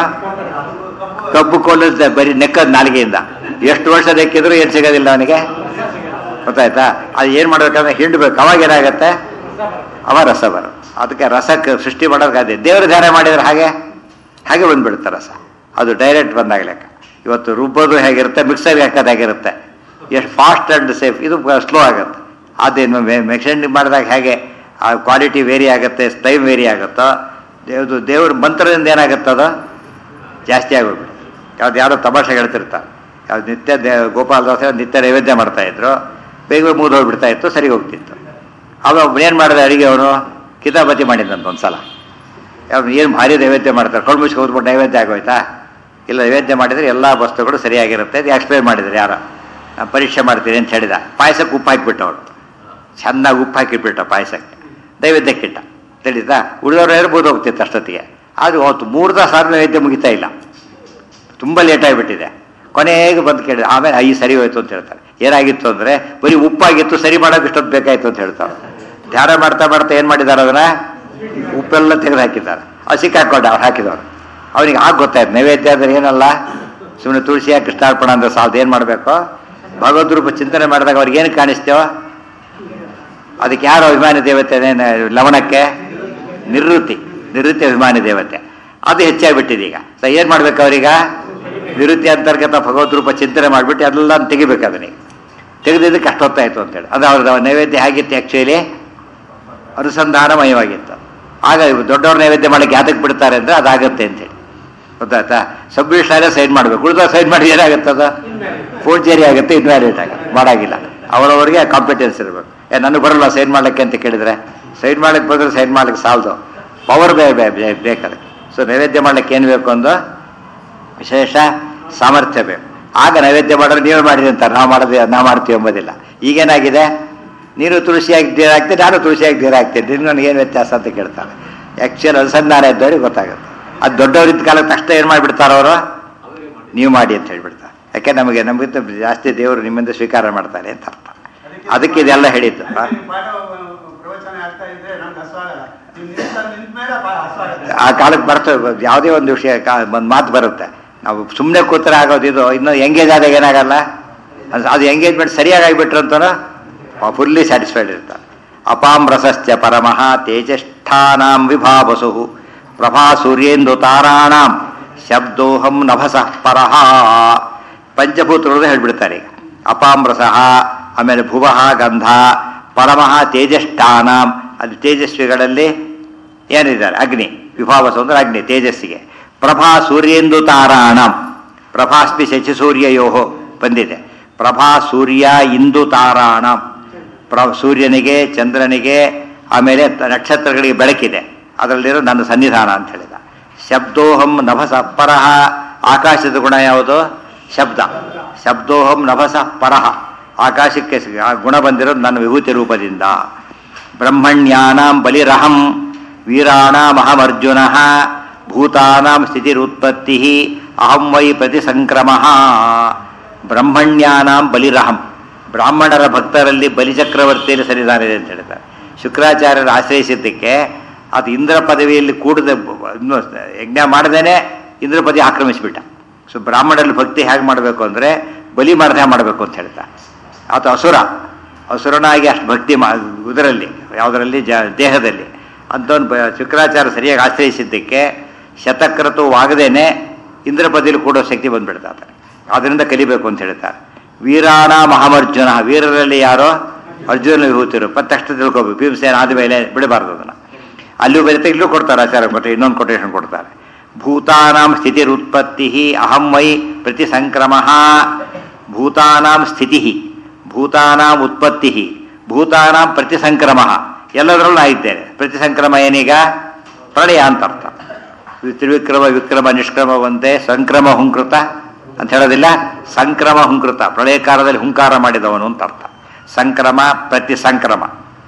ಕಬ್ಬು ಕೋಲು ಬರೀ ನೆಕ್ಕದ ನಾಲಿಗೆಯಿಂದ ಎಷ್ಟು ವರ್ಷ ನೆಕ್ಕಿದ್ರು ಏನು ಸಿಗೋದಿಲ್ಲ ಅವನಿಗೆ ಗೊತ್ತಾಯ್ತಾ ಅದು ಏನು ಮಾಡ್ಬೇಕಂದ್ರೆ ಹಿಂಡ್ಬೇಕು ಅವಾಗ ಏನಾಗತ್ತೆ ಅವ ರಸ ಬರುತ್ತೆ ಅದಕ್ಕೆ ರಸಕ್ಕೆ ಸೃಷ್ಟಿ ಮಾಡೋದಕ್ಕೆ ಅದೇ ದೇವರ ಧ್ಯಾನ ಮಾಡಿದ್ರೆ ಹಾಗೆ ಹಾಗೆ ಬಂದ್ಬಿಡುತ್ತೆ ರಸ ಅದು ಡೈರೆಕ್ಟ್ ಬಂದಾಗ ಲೆಕ್ಕ ಇವತ್ತು ರುಬ್ಬೋದು ಹೇಗಿರುತ್ತೆ ಮಿಕ್ಸರ್ಗೆ ಹಾಕೋದು ಹೇಗಿರುತ್ತೆ ಎಷ್ಟು ಫಾಸ್ಟ್ ಆ್ಯಂಡ್ ಸೇಫ್ ಇದು ಸ್ಲೋ ಆಗುತ್ತೆ ಅದೇನು ಮೆಷಿನ್ ಮಾಡಿದಾಗ ಹೇಗೆ ಆ ಕ್ವಾಲಿಟಿ ವೇರಿ ಆಗುತ್ತೆ ಟೈಮ್ ವೇರಿ ಆಗುತ್ತೋ ದೇವ್ದು ದೇವ್ರ ಮಂತ್ರದಿಂದ ಏನಾಗುತ್ತೆ ಅದು ಜಾಸ್ತಿ ಆಗೋಗ್ಬಿಡುತ್ತೆ ಯಾವ್ದು ಯಾರೋ ತಮಾಷೆ ಹೇಳ್ತಿರ್ತಾರೆ ಯಾವ್ದು ನಿತ್ಯ ದೇ ಗೋಪಾಲ ದಾಸ ನಿತ್ಯ ನೈವೇದ್ಯ ಮಾಡ್ತಾ ಇದ್ರು ಬೇಗ ಮುಗಿದು ಹೋಗ್ಬಿಡ್ತಾ ಇತ್ತು ಸರಿ ಹೋಗ್ತಿತ್ತು ಅವ ಏನು ಮಾಡಿದ ಅಡಿಗೆ ಅವನು ಕಿತಾಪತಿ ಮಾಡಿದ್ದಂತ ಒಂದ್ಸಲ ಅವ್ನು ಏನು ಭಾರಿ ನೈವೇದ್ಯ ಮಾಡ್ತಾರೆ ಕಣ್ಣು ಮುಚ್ಚಿ ಹೋಗ್ಬಿಟ್ಟು ನೈವೇದ್ಯ ಆಗೋಯ್ತಾ ಇಲ್ಲ ನೈವೇದ್ಯ ಮಾಡಿದರೆ ಎಲ್ಲ ವಸ್ತುಗಳು ಸರಿಯಾಗಿರುತ್ತೆ ಅದು ಎಕ್ಸ್ಪ್ಲೇನ್ ಮಾಡಿದ್ರು ಯಾರೋ ನಾನು ಪರೀಕ್ಷೆ ಮಾಡ್ತೀನಿ ಅಂತ ಹೇಳಿದ ಪಾಯಸಕ್ಕೆ ಉಪ್ಪು ಹಾಕಿಬಿಟ್ಟು ಅವನು ಚೆನ್ನಾಗಿ ಉಪ್ಪು ಹಾಕಿಬಿಟ್ಟ ಪಾಯಸಕ್ಕೆ ನೈವೇದ್ಯಕ್ಕಿಟ್ಟ ತಿಳಿತಾ ಉಳಿದವ್ರು ಇರ್ಬೋದು ಹೋಗ್ತಿತ್ತು ಅಷ್ಟೊತ್ತಿಗೆ ಆದ್ರೆ ಅವತ್ತು ಮೂರು ತಾಸು ಆದ್ರೂ ನೈವೇದ್ಯ ಮುಗಿತಾ ಇಲ್ಲ ತುಂಬ ಲೇಟ್ ಆಗಿಬಿಟ್ಟಿದೆ ಕೊನೆಗೆ ಬಂದು ಕೇಳಿದೆ ಆಮೇಲೆ ಐ ಸರಿ ಹೋಯ್ತು ಅಂತ ಹೇಳ್ತಾರೆ ಏನಾಗಿತ್ತು ಅಂದರೆ ಬರೀ ಉಪ್ಪಾಗಿತ್ತು ಸರಿ ಮಾಡೋಕೆ ಇಷ್ಟೊತ್ತು ಬೇಕಾಯ್ತು ಅಂತ ಹೇಳ್ತಾರೆ ಧ್ಯಾನ ಮಾಡ್ತಾ ಮಾಡ್ತಾ ಏನು ಮಾಡಿದ್ದಾರೆ ಅದನ್ನ ಉಪ್ಪೆಲ್ಲ ತೆಗೆದು ಹಾಕಿದ್ದಾರೆ ಅದು ಸಿಕ್ಕಾಕೊಂಡ ಅವ್ರು ಹಾಕಿದವರು ಅವನಿಗೆ ಆಗ ಗೊತ್ತಾಯ್ತು ನೈವೇದ್ಯ ಅಂದ್ರೆ ಏನಲ್ಲ ಸುಮ್ಮನೆ ತುಳಸಿ ಹಾಕಿ ಕೃಷ್ಣಾರ್ಪಣ ಅಂದ್ರೆ ಸಾಲದು ಏನು ಮಾಡಬೇಕು ಭಗವದ್ ರೂಪ ಚಿಂತನೆ ಮಾಡಿದಾಗ ಅವ್ರಿಗೆ ಏನು ಕಾಣಿಸ್ತೇವ ಅದಕ್ಕೆ ಯಾರು ಅಭಿಮಾನಿ ದೇವತೆ ಲವಣಕ್ಕೆ ನಿವೃತ್ತಿ ನಿವೃತ್ತಿ ಅಭಿಮಾನಿ ದೇವತೆ ಅದು ಹೆಚ್ಚಾಗ್ಬಿಟ್ಟಿದೆ ಈಗ ಸೊ ಏನು ಮಾಡ್ಬೇಕು ಅವ್ರೀಗ ನಿವೃತ್ತಿ ಅಂತರ್ಗತ ಭಗವದ್ ರೂಪ ಚಿಂತನೆ ಮಾಡಿಬಿಟ್ಟು ಎಲ್ಲ ತೆಗಿಬೇಕು ಅದನಿಗೆ ತೆಗೆದಿದ್ದಕ್ಕೆ ಅಷ್ಟೊತ್ತಾಯ್ತು ಅಂತೇಳಿ ಅದು ಅವ್ರದ್ದು ನೈವೇದ್ಯ ಹೇಗಿತ್ತು ಆ್ಯಕ್ಚುಲಿ ಅನುಸಂಧಾನಮಯವಾಗಿತ್ತು ಆಗ ಇವು ದೊಡ್ಡವ್ರ ನೈವೇದ್ಯ ಮಾಡಕ್ಕೆ ಯಾತಕ್ಕೆ ಬಿಡ್ತಾರೆ ಅಂದರೆ ಅದಾಗತ್ತೆ ಅಂತೇಳಿ ಗೊತ್ತಾಯ್ತಾ ಸಬ್ಮಿಷನ್ ಸೈನ್ ಮಾಡಬೇಕು ಉಳಿದ ಸೈನ್ ಮಾಡಿ ಏನಾಗುತ್ತದ ಫೋರ್ಜರಿ ಆಗುತ್ತೆ ಇನ್ವ್ಯಾಲಿಡ್ ಆಗುತ್ತೆ ಮಾಡಾಗಿಲ್ಲ ಅವರವರಿಗೆ ಕಾಂಪಿಟೆನ್ಸ್ ಇರಬೇಕು ಏ ನನಗೆ ಬರಲ್ಲ ಸೈನ್ ಮಾಡ್ಲಿಕ್ಕೆ ಅಂತ ಕೇಳಿದ್ರೆ ಸೈನ್ ಮಾಡ್ಲಿಕ್ಕೆ ಬಂದ್ರೆ ಸೈನ್ ಮಾಡ್ಲಿಕ್ಕೆ ಸಾಲದು ಪವರ್ ಬೇ ಬೇ- ಬೇ- ಬೇಕು ಅದಕ್ಕೆ ಸೊ ನೈವೇದ್ಯ ಮಾಡ್ಲಿಕ್ಕೆ ಏನು ಬೇಕು ಒಂದು ವಿಶೇಷ ಸಾಮರ್ಥ್ಯ ಬೇಕು ಆಗ ನೈವೇದ್ಯ ಮಾಡಿದ್ರೆ ನೀವು ಮಾಡಿರಿ ಅಂತಾರೆ ನಾವು ಮಾಡೋದು ನಾವು ಮಾಡ್ತೀವಿ ಎಂಬುದಿಲ್ಲ ಈಗೇನಾಗಿದೆ ನೀನು ತುಳಸಿಯಾಗಿ ದೇರ ಹಾಕ್ತೀನಿ ನಾನು ತುಳಸಿಯಾಗಿ ದೇರ ಹಾಕ್ತೀನಿ ನಿನ್ಗೆ ನನಗೆ ಏನು ವ್ಯತ್ಯಾಸ ಅಂತ ಕೇಳ್ತಾರೆ ಆ್ಯಕ್ಚುಲ್ ಅನುಸಂಧಾನ ಇದ್ದವ್ರಿಗೆ ಗೊತ್ತಾಗುತ್ತೆ ಅದು ದೊಡ್ಡವ್ರಿದ್ದ ಕಾಲಕ್ಕೆ ತಕ್ಷಣ ಏನು ಮಾಡಿಬಿಡ್ತಾರೆ ಅವರು ನೀವು ಮಾಡಿ ಅಂತ ಹೇಳ್ಬಿಡ್ತಾರೆ ಯಾಕೆ ನಮಗೆ ನಮಗಿಂತ ಜಾಸ್ತಿ ದೇವರು ನಿಮ್ಮಿಂದ ಸ್ವೀಕಾರ ಮಾಡ್ತಾರೆ ಅಂತ ಅರ್ಥ ಅದಕ್ಕೆ ಇದೆಲ್ಲ ಹೇಳಿದ್ದು ಆ? ಪಾಠ ಪ್ರವಚನ ಆಗ್ತಾ ಇದ್ರೆ ನಮ್ಗೆ ಹಸುವಾಗಲ್ಲ ಆ ಕಾಲಕ್ಕೆ ಬರ್ತದೆ ಯಾವುದೇ ಒಂದು ವಿಷಯ ಒಂದು ಮಾತು ಬರುತ್ತೆ ನಾವು ಸುಮ್ಮನೆ ಕೂತ್ರೆ ಆಗೋದು ಇದು ಇನ್ನು ಎಂಗೇಜ್ ಆದಾಗ ಏನಾಗಲ್ಲ ಅದು- ಅದು ಎಂಗೇಜ್ಮೆಂಟ್ ಸರಿಯಾಗಿ ಆಗಿಬಿಟ್ರು ಅಂತನೋ ಫುಲ್ಲಿ ಸ್ಯಾಟಿಸ್ಫೈಡ್ ಇರ್ತಾರೆ ಅಪಾಂ ರಸಸ್ಯ ಪರಮಃ ತೇಜಷ್ಠಾನಾಂ ವಿಭಾವಸು ಪ್ರಭಾ ಸೂರ್ಯೇಂದು ತಾರಾಣಾಂ ಶಬ್ದೋಹಂ ನಭಸಃ ಪರಃ ಪಂಚಭೂತರು ಹೇಳ್ಬಿಡ್ತಾರೆ ಈಗ ಅಪಾಂ ರಸಃ ಆಮೇಲೆ ಭುವಃ ಗಂಧ ಪರಮಃ ತೇಜಷ್ಠಾನಾಂ ಅದು ತೇಜಸ್ವಿಗಳಲ್ಲಿ ಏನಿದ್ದಾರೆ ಅಗ್ನಿ ವಿಭಾವಸ ಅಂದ್ರೆ ಅಗ್ನಿ ತೇಜಸ್ಸಿಗೆ ಪ್ರಭಾ ಸೂರ್ಯೇಂದು ತಾರಾಣಂ ಪ್ರಭಾಸ್ಮಿ ಶಚಿ ಸೂರ್ಯಯೋಹೋ ಬಂದಿದೆ ಪ್ರಭಾ ಸೂರ್ಯ ಇಂದು ತಾರಾಣಂ ಪ್ರ ಸೂರ್ಯನಿಗೆ ಚಂದ್ರನಿಗೆ ಆಮೇಲೆ ತ- ನಕ್ಷತ್ರಗಳಿಗೆ ಬೆಳಕಿದೆ ಅದರಲ್ಲಿರೋ ನನ್ನ ಸನ್ನಿಧಾನ ಅಂತ ಹೇಳಿದ ಶಬ್ದೋಹಂ ನಭಸ ಪರಹ ಆಕಾಶದ ಗುಣ ಯಾವುದು ಶಬ್ದ ಶಬ್ದೋಹಂ ನಭಸ ಪರಹ ಆಕಾಶಕ್ಕೆ ಸ- ಆ ಗುಣ ಬಂದಿರೋದು ನನ್ನ ವಿಭೂತಿ ರೂಪದಿಂದ ಬ್ರಹ್ಮಣ್ಯಾನಾಂ ಬಲಿರಹಂ ವೀರಾಣಾಮಹಮರ್ಜುನ ಭೂತಾನಾಂ ಸ್ಥಿತಿರುತ್ಪತ್ತಿ ಅಹಂ ವೈ ಪ್ರತಿ ಸಂಕ್ರಮ ಬ್ರಹ್ಮಣ್ಯಾನಾಂ ಬಲಿರಹಂ ಬ್ರಾಹ್ಮಣರ ಭಕ್ತರಲ್ಲಿ ಬಲಿಚಕ್ರವರ್ತಿಯಲ್ಲಿ ಸನ್ನಿಧಾನ ಇದೆ ಅಂತ ಹೇಳ್ತಾರೆ ಶುಕ್ರಾಚಾರ್ಯರ ಆಶ್ರಯಿಸಿದ್ದಕ್ಕೆ ಅದು ಇಂದ್ರ ಪದವಿಯಲ್ಲಿ ಕೂಡದೆ ಇನ್ನು ಯಜ್ಞ ಮಾಡದೇನೆ ಇಂದ್ರ ಪದವಿ ಆಕ್ರಮಿಸಿಬಿಟ್ಟ ಸೊ ಬ್ರಾಹ್ಮಣರಲ್ಲಿ ಭಕ್ತಿ ಹೇಗೆ ಮಾಡಬೇಕು ಅಂದರೆ ಬಲಿ ಮಾಡದೆ ಮಾಡಬೇಕು ಅಂತ ಹೇಳ್ತಾರೆ ಆತ ಅಸುರ ಅಸುರನಾಗಿ ಅಷ್ಟು ಭಕ್ತಿ ಮಾ ಇದರಲ್ಲಿ ಯಾವುದರಲ್ಲಿ ಜ ದೇಹದಲ್ಲಿ ಅಂಥವ್ನು ಬ ಶುಕ್ರಾಚಾರ್ಯ ಸರಿಯಾಗಿ ಆಶ್ರಯಿಸಿದ್ದಕ್ಕೆ ಶತಕ್ರತುವಾಗದೇನೆ ಇಂದ್ರ ಪದವಿಯಲ್ಲಿ ಕೂಡೋ ಶಕ್ತಿ ಬಂದ್ಬಿಡ್ತಾರೆ ಅದರಿಂದ ಕಲಿಬೇಕು ಅಂತ ಹೇಳ್ತಾರೆ ವೀರಾಣ ಮಹಾಮರ್ಜುನ ವೀರರಲ್ಲಿ ಯಾರೋ ಅರ್ಜುನ ವಿಭೂತಿರು ತಕ್ಷಣ ತಿಳ್ಕೊಬೇಕು ಭೀಮಸೇನ ಆದಮೇಲೆ ಬಿಡಬಾರ್ದು ಅದನ್ನು ಅಲ್ಲೂ ಬರೀತಾ ಇಲ್ಲೂ ಕೊಡ್ತಾರೆ ಆಚಾರ್ಯ ಕೊಟ್ಟರೆ ಇನ್ನೊಂದು ಕೊಟೇಶನ್ ಕೊಡ್ತಾರೆ ಭೂತಾನಾಂ ಸ್ಥಿತಿರುತ್ಪತ್ತಿ ಅಹಂ ವೈ ಪ್ರತಿ ಸಂಕ್ರಮ ಭೂತಾನಾಂ ಸ್ಥಿತಿ ಭೂತಾನಾಂ ಉತ್ಪತ್ತಿ ಭೂತಾನಾಂ ಪ್ರತಿ ಸಂಕ್ರಮ ಎಲ್ಲದರಲ್ಲೂ ನಾ ಇದ್ದೇನೆ ಪ್ರತಿ ಸಂಕ್ರಮ ಏನೀಗ ಪ್ರಳಯ ಅಂತ ಅರ್ಥ ತ್ರಿವಿಕ್ರಮ ವಿಕ್ರಮ ನಿಷ್ಕ್ರಮವಂತೆ ಸಂಕ್ರಮ ಹುಂಕೃತ ಅಂತ ಹೇಳೋದಿಲ್ಲ ಸಂಕ್ರಮ ಹುಂಕೃತ ಪ್ರಳಯ ಕಾಲದಲ್ಲಿ ಹುಂಕಾರ ಮಾಡಿದವನು ಅಂತ ಅರ್ಥ ಸಂಕ್ರಮ ಪ್ರತಿ ಸಂಕ್ರಮ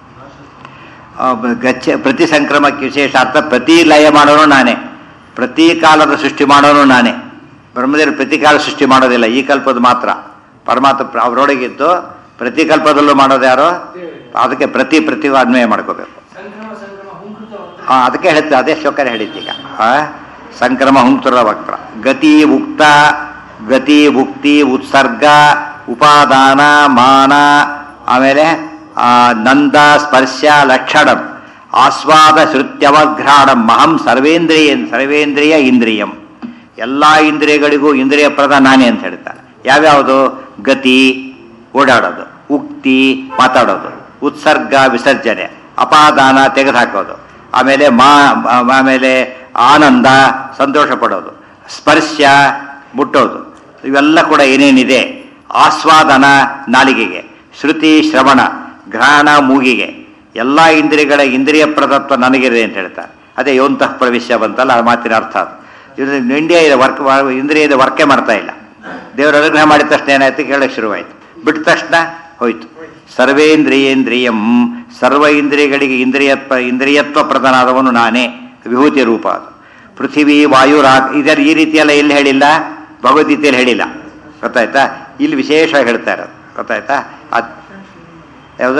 ಆ, ಬ- ಗಚ್ಚ ಪ್ರತಿ ಸಂಕ್ರಮಕ್ಕೆ ವಿಶೇಷ ಅರ್ಥ ಪ್ರತಿ ಲಯ ಮಾಡೋನು ನಾನೇ ಪ್ರತಿ ಕಾಲದ ಸೃಷ್ಟಿ ಮಾಡೋನು ನಾನೇ ಬ್ರಹ್ಮದೇವರು ಪ್ರತಿ ಕಾಲ ಸೃಷ್ಟಿ ಮಾಡೋದಿಲ್ಲ ಈ ಕಲ್ಪದ ಮಾತ್ರ ಪರಮಾತ್ಮ ಪ್ರ- ಅವರೊಳಗಿದ್ದು ಪ್ರತಿ ಕಲ್ಪದಲ್ಲೂ ಮಾಡೋದು ಯಾರು ಅದಕ್ಕೆ ಪ್ರತಿ ಪ್ರತಿ ಅನ್ವಯ ಮಾಡ್ಕೋಬೇಕು ಸಂಕ್ರಮ ಸಂಕ್ರಮ ಹುಂಕೃತ ಆ, ಅದಕ್ಕೆ ಹೇಳುತ್ತೆ ಅದೇ ಶ್ಲೋಕನೇ ಹೇಳಿದ್ದೀಗ ಆ, ಸಂಕ್ರಮ ಹುಂಕ್ತುರ ವಕ್ರ ಗತಿ ಉಕ್ತ ಗತಿ ಉಕ್ತಿ ಉತ್ಸರ್ಗ ಉಪಾದಾನ ಮಾನ ಆಮೇಲೆ ಆ, ನಂದ ಸ್ಪರ್ಶ ಲಕ್ಷಣಂ ಆಸ್ವಾದ ಶ್ರುತ್ಯವಘ್ರಾಣಂ ಅಹಂ ಸರ್ವೇಂದ್ರಿಯ ಸರ್ವೇಂದ್ರಿಯ ಇಂದ್ರಿಯಂ ಎಲ್ಲ ಇಂದ್ರಿಯಗಳಿಗೂ ಇಂದ್ರಿಯ ಪ್ರದ ನಾನೇ ಅಂತ ಹೇಳ್ತಾರೆ ಯಾವ್ಯಾವುದು ಗತಿ ಓಡಾಡೋದು ಉಕ್ತಿ ಮಾತಾಡೋದು ಉತ್ಸರ್ಗ ವಿಸರ್ಜನೆ ಅಪಾದಾನ ತೆಗೆದುಹಾಕೋದು ಆಮೇಲೆ ಮಾ ಆ- ಆಮೇಲೆ ಆನಂದ ಸಂತೋಷ ಪಡೋದು ಸ್ಪರ್ಶ ಮುಟ್ಟೋದು ಇವೆಲ್ಲ ಕೂಡ ಏನೇನಿದೆ ಆಸ್ವಾದನ ನಾಲಿಗೆಗೆ ಶ್ರುತಿ ಶ್ರವಣ ಘ್ರಾಣ ಮೂಗಿಗೆ ಎಲ್ಲ ಇಂದ್ರಿಯಗಳ ಇಂದ್ರಿಯ ಪ್ರದತ್ವ ನನಗಿದೆ ಅಂತ ಹೇಳ್ತಾರೆ ಅದೇ ಯೋಂತಃ ಪ್ರವೇಶ ಬಂತಲ್ಲ ಆ ಮಾತಿನ ಅರ್ಥ ಅದು ಇದು ಇಂಡಿಯಾ ಇದೆ ವರ್ಕ್ ಇಂದ್ರಿಯ ಇದೆ ವರ್ಕೇ ಮಾಡ್ತಾ ಇಲ್ಲ ದೇವರ ಅನುಗ್ರಹ ಮಾಡಿದ ತಕ್ಷಣ ಏನಾಯ್ತು ಕೇಳಕ್ಕೆ ಶುರುವಾಯಿತು ಬಿಟ್ಟ ತಕ್ಷಣ ಹೋಯ್ತು ಸರ್ವೇಂದ್ರಿಯೇಂದ್ರಿಯಂ ಸರ್ವ ಇಂದ್ರಿಯಗಳಿಗೆ ಇಂದ್ರಿಯತ್ವ ಇಂದ್ರಿಯತ್ವ ಪ್ರಧಾನದವನು ನಾನೇ ವಿಭೂತಿ ರೂಪ ಅದು ಪೃಥಿವಿ ವಾಯು ರಾ ಇದರ ಈ ರೀತಿಯೆಲ್ಲ ಎಲ್ಲಿ ಹೇಳಿಲ್ಲ ಭಗವದ್ಗೀತೆಯಲ್ಲಿ ಹೇಳಿಲ್ಲ ಗೊತ್ತಾಯ್ತಾ ಇಲ್ಲಿ ವಿಶೇಷವಾಗಿ ಹೇಳ್ತಾ ಇರೋದು ಗೊತ್ತಾಯ್ತಾ ಅದು ಯಾವುದು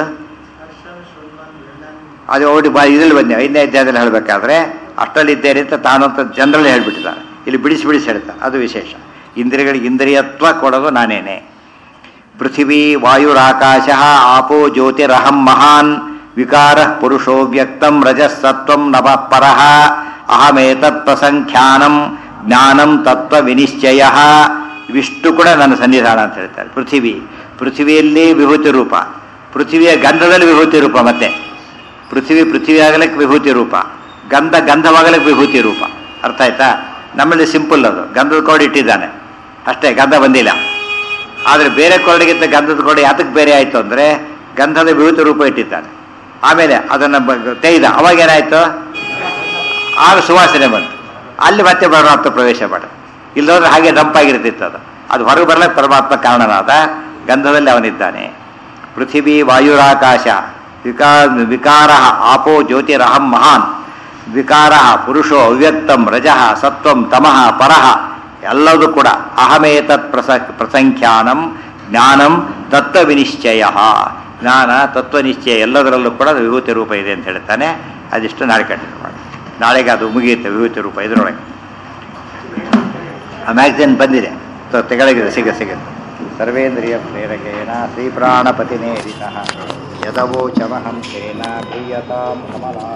ಅದು ಓಡಿ ಬಾ ಇದ್ರಲ್ಲಿ ಬಂದೆ ಐದನೇ ಅಧ್ಯಾಯದಲ್ಲಿ ಹೇಳಬೇಕಾದ್ರೆ ಅಷ್ಟರಲ್ಲಿದ್ದೇನೆ ಅಂತ ತಾನಂತ ಜನರಲ್ಲಿ ಹೇಳ್ಬಿಟ್ಟಿದ್ದಾರೆ ಇಲ್ಲಿ ಬಿಡಿಸಿ ಬಿಡಿಸಿ ಹೇಳ್ತಾರೆ ಅದು ವಿಶೇಷ ಇಂದ್ರಿಯಗಳಿಗೆ ಇಂದ್ರಿಯತ್ವ ಕೊಡೋದು ನಾನೇನೆ ಪೃಥಿವೀ ವಾಯುರಾಕಾಶ ಆಪೋ ಜ್ಯೋತಿರಹಂ ಮಹಾನ್ ವಿಕಾರ ಪುರುಷೋ ವ್ಯಕ್ತಂ ರಜಸ್ಸತ್ವಂ ನಭ ಪರಃ ಅಹಮೇತತ್ ಪ್ರಸಂಖ್ಯಾನಂ ಜ್ಞಾನಂ ತತ್ವ ವಿನಿಶ್ಚಯ ಇವಿಷ್ಟು ಕೂಡ ನನ್ನ ಸನ್ನಿಧಾನ ಅಂತ ಹೇಳ್ತಾರೆ ಪೃಥಿವಿ ಪೃಥಿವಿಯಲ್ಲಿ ವಿಭೂತಿ ರೂಪ ಪೃಥಿವಿಯ ಗಂಧದಲ್ಲಿ ವಿಭೂತಿ ರೂಪ ಮತ್ತೆ ಪೃಥ್ವಿ ಪೃಥ್ವಿ ಆಗಲಿಕ್ಕೆ ವಿಭೂತಿ ರೂಪ ಗಂಧ ಗಂಧವಾಗಲಿಕ್ಕೆ ವಿಭೂತಿ ರೂಪ ಅರ್ಥ ಆಯ್ತಾ ನಮ್ಮಲ್ಲಿ ಸಿಂಪಲ್ ಅದು ಗಂಧದ ಕೋಡ್ ಇಟ್ಟಿದ್ದಾನೆ ಅಷ್ಟೇ ಗಂಧ ಬಂದಿಲ್ಲ ಆದರೆ ಬೇರೆ ಕೊರಡಿಗಿಂತ ಗಂಧದ ಕೊರಡು ಯಾತಕ್ಕೆ ಬೇರೆ ಆಯಿತು ಅಂದರೆ ಗಂಧದ ವಿಭೂತಿ ರೂಪ ಇಟ್ಟಿದ್ದಾನೆ ಆಮೇಲೆ ಅದನ್ನು ಬ- ತೆಗೆದ ಅವಾಗ ಏನಾಯಿತು ಆಗ ಸುವಾಸನೆ ಬಂತು ಅಲ್ಲಿ ಮತ್ತೆ ಪರಮಾತ್ಮ ಪ್ರವೇಶ ಮಾಡ ಇಲ್ಲೋದ್ರೆ ಹಾಗೆ ದಂಪಾಗಿರ್ತಿತ್ತು ಅದು ಅದು ಹೊರಗೆ ಬರ್ಲಕ್ಕೆ ಪರಮಾತ್ಮ ಕಾರಣನಾದ ಗಂಧದಲ್ಲಿ ಅವನಿದ್ದಾನೆ ಪೃಥಿವಿ ವಾಯುರಾಕಾಶ ವಿಕಾ ವಿಕಾರ ಆಪೋ ಜ್ಯೋತಿರಹಂ ಮಹಾನ್ ವಿಕಾರ ಪುರುಷೋ ಅವ್ಯಕ್ತಂ ರಜಃ ಸತ್ವಂ ತಮಃ ಪರಃ ಎಲ್ಲದೂ ಕೂಡ ಅಹಮೇತತ್ ಪ್ರಸ ಪ್ರಸಂಖ್ಯಾನಂ ಜ್ಞಾನಂ ತತ್ವ ವಿನಿಶ್ಚಯ ಜ್ಞಾನ ತತ್ವ ನಿಶ್ಚಯ ಎಲ್ಲದರಲ್ಲೂ ಕೂಡ ಅದು ವಿಭೂತಿ ರೂಪ ಇದೆ ಅಂತ ಹೇಳ್ತಾನೆ ಅದಿಷ್ಟು ನಾಳೆ ಕಂಟಿನ್ಯೂ ಮಾಡಿ ನಾಳೆಗೆ ಅದು ಮುಗಿಯುತ್ತೆ ವಿಭೂತಿ ರೂಪ ಇದರೊಳಗೆ ಆ ಮ್ಯಾಗ್ಝಿನ್ ಬಂದಿದೆ ತ- ತೆಗೆಳಗಿದೆ ಸಿಗ ಸಿಗುತ್ತೆ ಸರ್ವೇಂದ್ರಿಯ ಪ್ರೇರಕೇಣ ಶ್ರೀ ಪ್ರಾಣಪತಿನೇರಿತಃ ಯದವೋಚಮಹಂ ತೇನ ಪ್ರಿಯತಾಂ ಕಮಲಾ